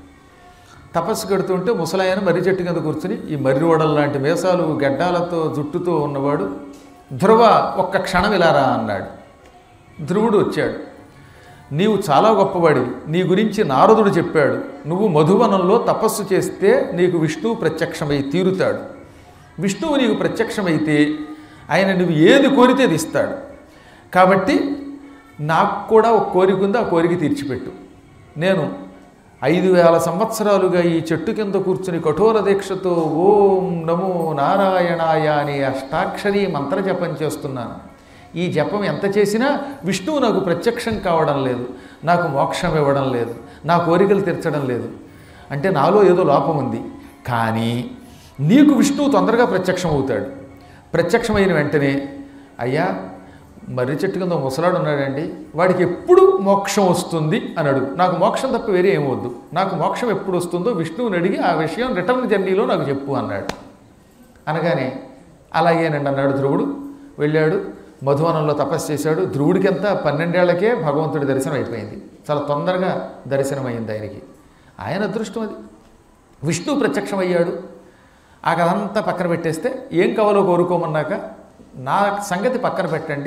తపస్సు కడుతుంటే ముసలాయన మర్రి చెట్టు కింద కూర్చుని ఈ మర్రి ఓడల లాంటి మేసాలు గడ్డాలతో జుట్టుతో ఉన్నవాడు ధ్రువ ఒక్క క్షణం ఇలారా అన్నాడు ధ్రువుడు వచ్చాడు నీవు చాలా గొప్పవాడివి నీ గురించి నారదుడు చెప్పాడు నువ్వు మధువనంలో తపస్సు చేస్తే నీకు విష్ణువు ప్రత్యక్షమై తీరుతాడు విష్ణువు నీకు ప్రత్యక్షమైతే ఆయన నువ్వు ఏది కోరితే అది ఇస్తాడు కాబట్టి నాకు కూడా ఒక కోరిక ఉంది ఆ కోరిక తీర్చిపెట్టు నేను ఐదు వేల సంవత్సరాలుగా ఈ చెట్టు కింద కూర్చుని కఠోర దీక్షతో ఓం నమో నారాయణాయ అని అష్టాక్షరి మంత్ర జపం చేస్తున్నాను ఈ జపం ఎంత చేసినా విష్ణువు నాకు ప్రత్యక్షం కావడం లేదు నాకు మోక్షం ఇవ్వడం లేదు నా కోరికలు తీర్చడం లేదు అంటే నాలో ఏదో లోపం ఉంది కానీ నీకు విష్ణువు తొందరగా ప్రత్యక్షం అవుతాడు ప్రత్యక్షమైన వెంటనే అయ్యా మర్రి చెట్టు కింద ముసలాడు ఉన్నాడండి వాడికి ఎప్పుడు మోక్షం వస్తుంది అని అడుగు నాకు మోక్షం తప్ప వేరే ఏమవద్దు నాకు మోక్షం ఎప్పుడు వస్తుందో విష్ణువుని అడిగి ఆ విషయం రిటర్న్ జర్నీలో నాకు చెప్పు అన్నాడు అనగానే అలాగేనండి అన్నాడు ధ్రువుడు వెళ్ళాడు మధువనంలో తపస్సు చేశాడు ధ్రువుడికి అంతా పన్నెండేళ్లకే భగవంతుడి దర్శనం అయిపోయింది చాలా తొందరగా దర్శనమైంది ఆయనకి ఆయన అదృష్టం అది విష్ణువు ప్రత్యక్షమయ్యాడు ఆ కథంతా పక్కన పెట్టేస్తే ఏం కావాలో కోరుకోమన్నాక నా సంగతి పక్కన పెట్టండి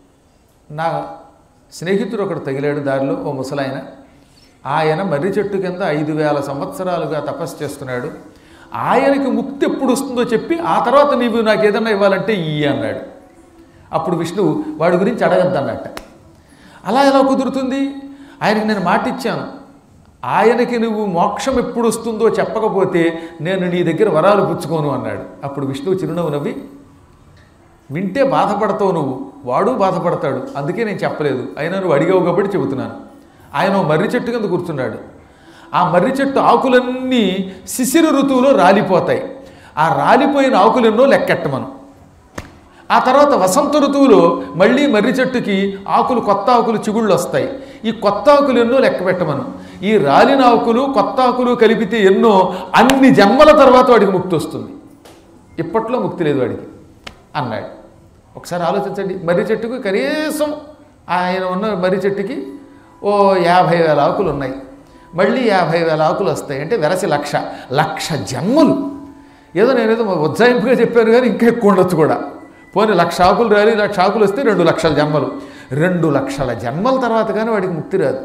నా స్నేహితుడు ఒకడు తగిలాడు దారిలో ఓ ముసలాయన ఆయన మర్రి చెట్టు కింద ఐదు వేల సంవత్సరాలుగా తపస్సు చేస్తున్నాడు ఆయనకి ముక్తి ఎప్పుడు వస్తుందో చెప్పి ఆ తర్వాత నీవు నాకు ఏదన్నా ఇవ్వాలంటే ఇయ్యి అన్నాడు అప్పుడు విష్ణువు వాడి గురించి అడగద్దన్నట్ట అలా ఎలా కుదురుతుంది ఆయనకి నేను మాట ఇచ్చాను ఆయనకి నువ్వు మోక్షం ఎప్పుడు వస్తుందో చెప్పకపోతే నేను నీ దగ్గర వరాలు పుచ్చుకోను అన్నాడు అప్పుడు విష్ణువు చిరునవ్వు నవ్వి వింటే బాధపడతావు నువ్వు వాడు బాధపడతాడు అందుకే నేను చెప్పలేదు అయినా నువ్వు అడిగావు కాబట్టి చెబుతున్నాను ఆయన ఓ మర్రి చెట్టు కింద కూర్చున్నాడు ఆ మర్రి చెట్టు ఆకులన్నీ శిశిర ఋతువులో రాలిపోతాయి ఆ రాలిపోయిన ఆకులెన్నో లెక్కెట్టమను ఆ తర్వాత వసంత ఋతువులో మళ్ళీ మర్రి చెట్టుకి ఆకులు కొత్త ఆకులు చిగుళ్ళు వస్తాయి ఈ కొత్త ఆకులు ఎన్నో లెక్క పెట్టమను ఈ రాలిన ఆకులు కొత్త ఆకులు కలిపితే ఎన్నో అన్ని జన్మల తర్వాత వాడికి ముక్తి వస్తుంది ఇప్పట్లో ముక్తి లేదు వాడికి అన్నాడు ఒకసారి ఆలోచించండి మర్రి చెట్టుకు కనీసం ఆయన ఉన్న మర్రి చెట్టుకి ఓ యాభై వేల ఆకులు ఉన్నాయి మళ్ళీ యాభై వేల ఆకులు వస్తాయి అంటే వెరసి లక్ష లక్ష జన్మలు ఏదో నేనేదో ఉజ్జాయింపుగా చెప్పాను కానీ ఇంకా ఎక్కువ ఉండొచ్చు కూడా పోనీ లక్ష ఆకులు రాలి లక్ష ఆకులు వస్తే రెండు లక్షల జన్మలు రెండు లక్షల జన్మల తర్వాత కానీ వాడికి ముక్తి రాదు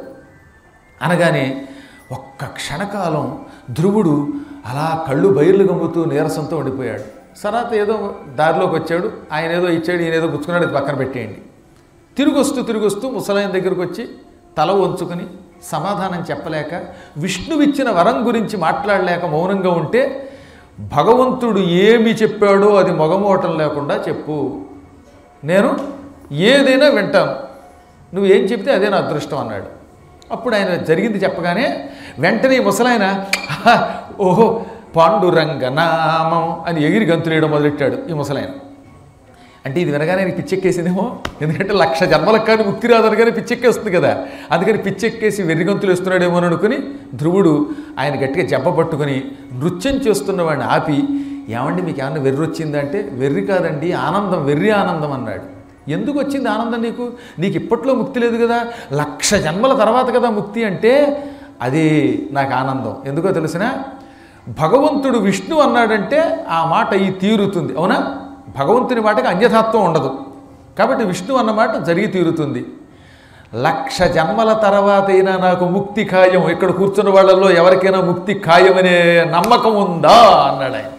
అనగానే ఒక్క క్షణకాలం ధ్రువుడు అలా కళ్ళు బయర్లు గమ్ముతూ నీరసంతో ఉండిపోయాడు సరాత ఏదో దారిలోకి వచ్చాడు ఆయన ఏదో ఇచ్చాడు ఈయన ఏదో పుచ్చుకున్నాడు అది పక్కన పెట్టేయండి తిరిగి వస్తూ తిరిగి వస్తూ ముసలాయన దగ్గరకు వచ్చి తల వంచుకుని సమాధానం చెప్పలేక విష్ణువిచ్చిన వరం గురించి మాట్లాడలేక మౌనంగా ఉంటే భగవంతుడు ఏమి చెప్పాడో అది మొగమోటం లేకుండా చెప్పు నేను ఏదైనా వింటాను నువ్వు ఏం చెప్తే అదే నా అదృష్టం అన్నాడు అప్పుడు ఆయన జరిగింది చెప్పగానే వెంటనే ఈ ముసలాయన "హ, ఓహో పాండురంగ నామం అని ఎగిరి గంతులేయడం మొదలెట్టాడు ఈ ముసలాయన అంటే ఇది వినగానే ఆయనకి పిచ్చెక్కేసిందేమో ఎందుకంటే లక్ష జన్మలకు కానీ ముక్తి రాదనగానే పిచ్చెక్కేస్తుంది కదా అందుకని పిచ్చెక్కేసి వెర్రిగంతులు వేస్తున్నాడేమో అని అనుకుని ధ్రువుడు ఆయన గట్టిగా జబ్బ పట్టుకుని నృత్యం చేస్తున్న వాడిని ఆపి ఏమండి మీకు ఏమన్నా వెర్రి వచ్చిందంటే వెర్రి కాదండి ఆనందం వెర్రి ఆనందం అన్నాడు ఎందుకు వచ్చింది ఆనందం నీకు నీకు ఇప్పట్లో ముక్తి లేదు కదా లక్ష జన్మల తర్వాత కదా ముక్తి అంటే అదే నాకు ఆనందం ఎందుకో తెలిసిన భగవంతుడు విష్ణు అన్నాడంటే ఆ మాట ఈ తీరుతుంది అవునా భగవంతుని మాటకి అన్యథాత్వం ఉండదు కాబట్టి విష్ణు అన్నమాట జరిగి తీరుతుంది లక్ష జన్మల తర్వాత అయినా నాకు ముక్తి ఖాయం ఇక్కడ కూర్చున్న వాళ్ళల్లో ఎవరికైనా ముక్తి ఖాయమనే నమ్మకం ఉందా అన్నాడు ఆయన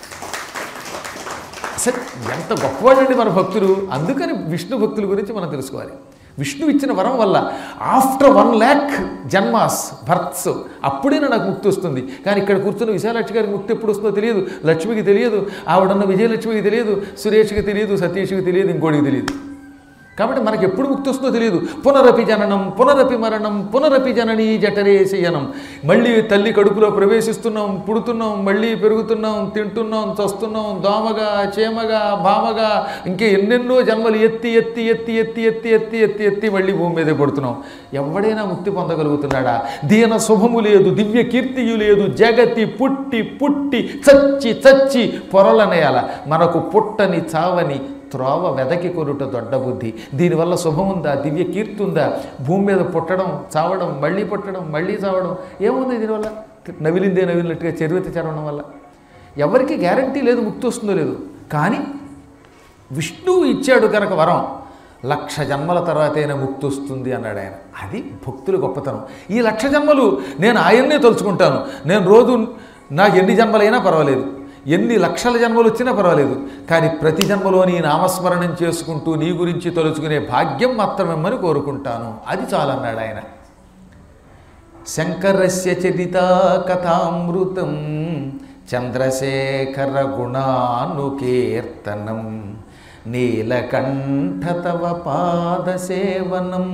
అసలు ఎంత గొప్పవాడండి మన భక్తులు అందుకని విష్ణు భక్తుల గురించి మనం తెలుసుకోవాలి విష్ణు ఇచ్చిన వరం వల్ల ఆఫ్టర్ వన్ ల్యాక్ జన్మాస్ బర్త్స్ అప్పుడైనా నాకు ముక్తి వస్తుంది కానీ ఇక్కడ కూర్చున్న విశాలాక్షి గారికి ముక్తి ఎప్పుడు వస్తుందో తెలియదు లక్ష్మికి తెలియదు ఆవిడన్న విజయలక్ష్మికి తెలియదు సురేష్కి తెలియదు సతీష్కి తెలియదు ఇంకోటికి తెలియదు కాబట్టి మనకి ఎప్పుడు ముక్తి వస్తుందో తెలియదు పునరపి జననం పునరపి మరణం పునరపి జననీ జఠరే శయనం మళ్ళీ తల్లి కడుపులో ప్రవేశిస్తున్నాం పుడుతున్నాం మళ్ళీ పెరుగుతున్నాం తింటున్నాం చస్తున్నాం దోమగా చేమగా భామగా ఇంకే ఎన్నెన్నో జన్మలు ఎత్తి ఎత్తి ఎత్తి ఎత్తి ఎత్తి ఎత్తి ఎత్తి ఎత్తి మళ్ళీ భూమి మీదే పడుతున్నాం ఎవడైనా ముక్తి పొందగలుగుతున్నాడా దీన శుభము లేదు దివ్య కీర్తియు లేదు జగతి పుట్టి పుట్టి చచ్చి చచ్చి పొరలనేయాల మనకు పుట్టని చావని త్రోవ వెదకి కొనుట దొడ్డ బుద్ధి దీనివల్ల శుభం ఉందా దివ్య కీర్తి ఉందా భూమి మీద పుట్టడం చావడం మళ్ళీ పుట్టడం మళ్ళీ చావడం ఏముంది దీనివల్ల నవిలిందే నవిలినట్టుగా చరివతి చరవడం వల్ల ఎవరికి గ్యారంటీ లేదు ముక్తి వస్తుందో లేదు కానీ విష్ణువు ఇచ్చాడు కనుక వరం లక్ష జన్మల తర్వాతైనా ముక్తి వస్తుంది అన్నాడు ఆయన అది భక్తుల గొప్పతనం ఈ లక్ష జన్మలు నేను ఆయన్నే తలుచుకుంటాను నేను రోజు నాకు ఎన్ని జన్మలైనా పర్వాలేదు ఎన్ని లక్షల జన్మలు వచ్చినా పర్వాలేదు కానీ ప్రతి జన్మలో నీ నామస్మరణం చేసుకుంటూ నీ గురించి తలుచుకునే భాగ్యం మాత్రమేమని కోరుకుంటాను అది చాలన్నాడు ఆయన శంకరస్య చరిత కథామృతం చంద్రశేఖర గుణానుకీర్తనం నీలకంఠ తవ పాదసేవనం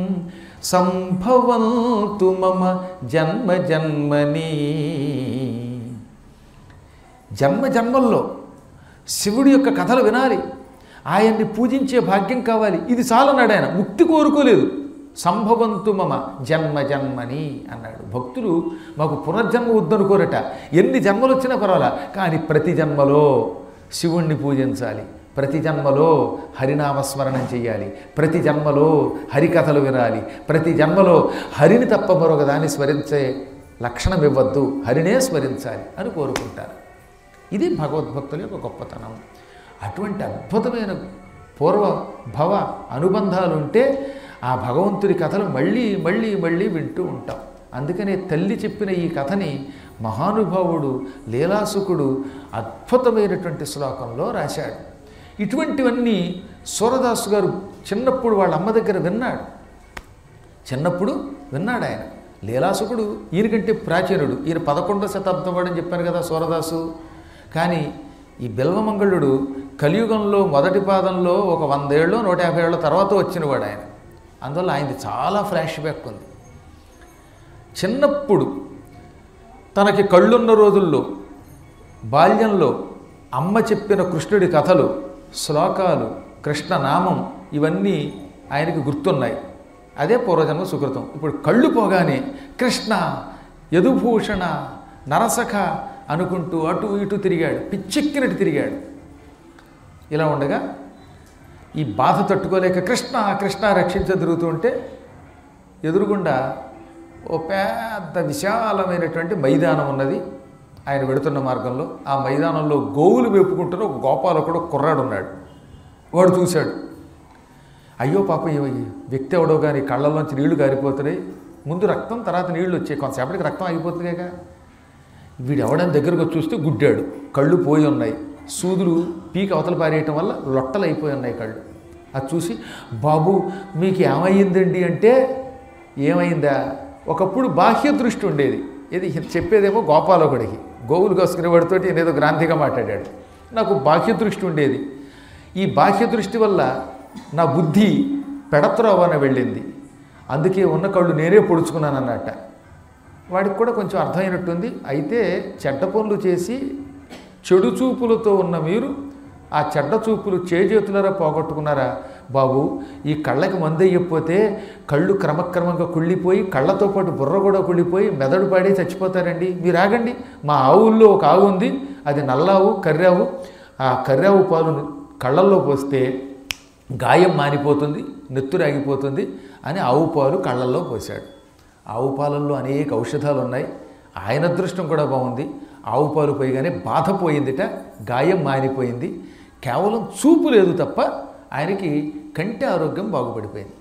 సంభవంతు మమ జన్మ జన్మనీ జన్మ జన్మల్లో శివుడి యొక్క కథలు వినాలి ఆయన్ని పూజించే భాగ్యం కావాలి ఇది చాలన్నాడు ఆయన ముక్తి కోరుకోలేదు సంభవంతు మమ జన్మ జన్మని అన్నాడు భక్తులు మాకు పునర్జన్మ వద్దనుకోరట ఎన్ని జన్మలు వచ్చినా పర్వాలా కానీ ప్రతి జన్మలో శివుణ్ణి పూజించాలి ప్రతి జన్మలో హరినామస్మరణం చేయాలి ప్రతి జన్మలో హరికథలు వినాలి ప్రతి జన్మలో హరిని తప్ప మరొక దాన్ని స్మరించే లక్షణం ఇవ్వద్దు హరినే స్మరించాలి అని కోరుకుంటారు ఇది భగవద్భక్తుల యొక్క గొప్పతనం అటువంటి అద్భుతమైన పూర్వ భవ అనుబంధాలు ఉంటే ఆ భగవంతుడి కథలు మళ్ళీ మళ్ళీ మళ్ళీ వింటూ ఉంటాం అందుకనే తల్లి చెప్పిన ఈ కథని మహానుభావుడు లీలాసుకుడు అద్భుతమైనటువంటి శ్లోకంలో రాశాడు ఇటువంటివన్నీ సూరదాసు గారు చిన్నప్పుడు వాళ్ళ అమ్మ దగ్గర విన్నాడు చిన్నప్పుడు విన్నాడు ఆయన లీలాసుకుడు ఈయనకంటే ప్రాచీనుడు ఈయన పదకొండవ శతాబ్దం వాడని చెప్పాను కదా సూరదాసు కానీ ఈ బిల్వమంగళుడు కలియుగంలో మొదటి పాదంలో ఒక వందేళ్ళు నూట యాభై ఏళ్ళ తర్వాత వచ్చినవాడు ఆయన అందువల్ల ఆయనది చాలా ఫ్లాష్ బ్యాక్ ఉంది చిన్నప్పుడు తనకి కళ్ళున్న రోజుల్లో బాల్యంలో అమ్మ చెప్పిన కృష్ణుడి కథలు శ్లోకాలు కృష్ణనామం ఇవన్నీ ఆయనకి గుర్తున్నాయి అదే పూర్వజన్మ సుకృతం ఇప్పుడు కళ్ళు పోగానే కృష్ణ యదుభూషణ నరసఖ అనుకుంటూ అటు ఇటు తిరిగాడు పిచ్చెక్కినట్టు తిరిగాడు ఇలా ఉండగా ఈ బాధ తట్టుకోలేక కృష్ణ కృష్ణ రక్షించ తిరుగుతూ ఉంటే ఎదురుగుండా ఓ పెద్ద విశాలమైనటువంటి మైదానం ఉన్నది ఆయన వెడుతున్న మార్గంలో ఆ మైదానంలో గోవులు వేపుకుంటున్న ఒక గోపాలకుడు కుర్రాడు ఉన్నాడు వాడు చూశాడు అయ్యో పాప ఈ వ్యక్తి ఎవడో కానీ కళ్ళల్లోంచి నీళ్లు గారిపోతున్నాయి ముందు రక్తం తర్వాత నీళ్లు వచ్చాయి కొంతసేపటికి రక్తం ఆగిపోతుందిగా వీడు ఎవడని దగ్గరకు వచ్చి చూస్తే గుడ్డాడు కళ్ళు పోయి ఉన్నాయి సూదులు పీక అవతల పారేయటం వల్ల లొట్టలు అయిపోయి ఉన్నాయి కళ్ళు అది చూసి బాబు మీకు ఏమైందండి అంటే ఏమైందా ఒకప్పుడు బాహ్య దృష్టి ఉండేది ఇది చెప్పేదేమో గోపాలకుడికి గోవులు కోసుకునేవాడితోటి ఏదో గ్రాంధిగా మాట్లాడాడు నాకు బాహ్య దృష్టి ఉండేది ఈ బాహ్య దృష్టి వల్ల నా బుద్ధి పెడత్రోవన వెళ్ళింది అందుకే ఉన్న కళ్ళు నేనే పొడుచుకున్నాను అన్నట్ట వాడికి కూడా కొంచెం అర్థమైనట్టుంది అయితే చెడ్డ పనులు చేసి చెడు చూపులతో ఉన్న మీరు ఆ చెడ్డ చూపులు చేజేతులరా పోగొట్టుకున్నారా బాబు ఈ కళ్ళకి మందు అయ్యకపోతే కళ్ళు క్రమక్రమంగా కుళ్ళిపోయి కళ్ళతో పాటు బుర్ర కూడా కుళ్ళిపోయి మెదడు పాడి చచ్చిపోతారండి మీరు ఆగండి మా ఆవుల్లో ఒక ఆవు ఉంది అది నల్లావు కర్రావు ఆ కర్రావు పాలు కళ్ళల్లో పోస్తే గాయం మానిపోతుంది నెత్తురు ఆగిపోతుంది అని ఆవు పాలు కళ్ళల్లో పోశాడు ఆవు పాలల్లో అనేక ఔషధాలు ఉన్నాయి ఆయన అదృష్టం కూడా బాగుంది ఆవు పాలు పోయగానే బాధ పోయిందిట గాయం మానిపోయింది కేవలం చూపు లేదు తప్ప ఆయనకి కంటి ఆరోగ్యం బాగుపడిపోయింది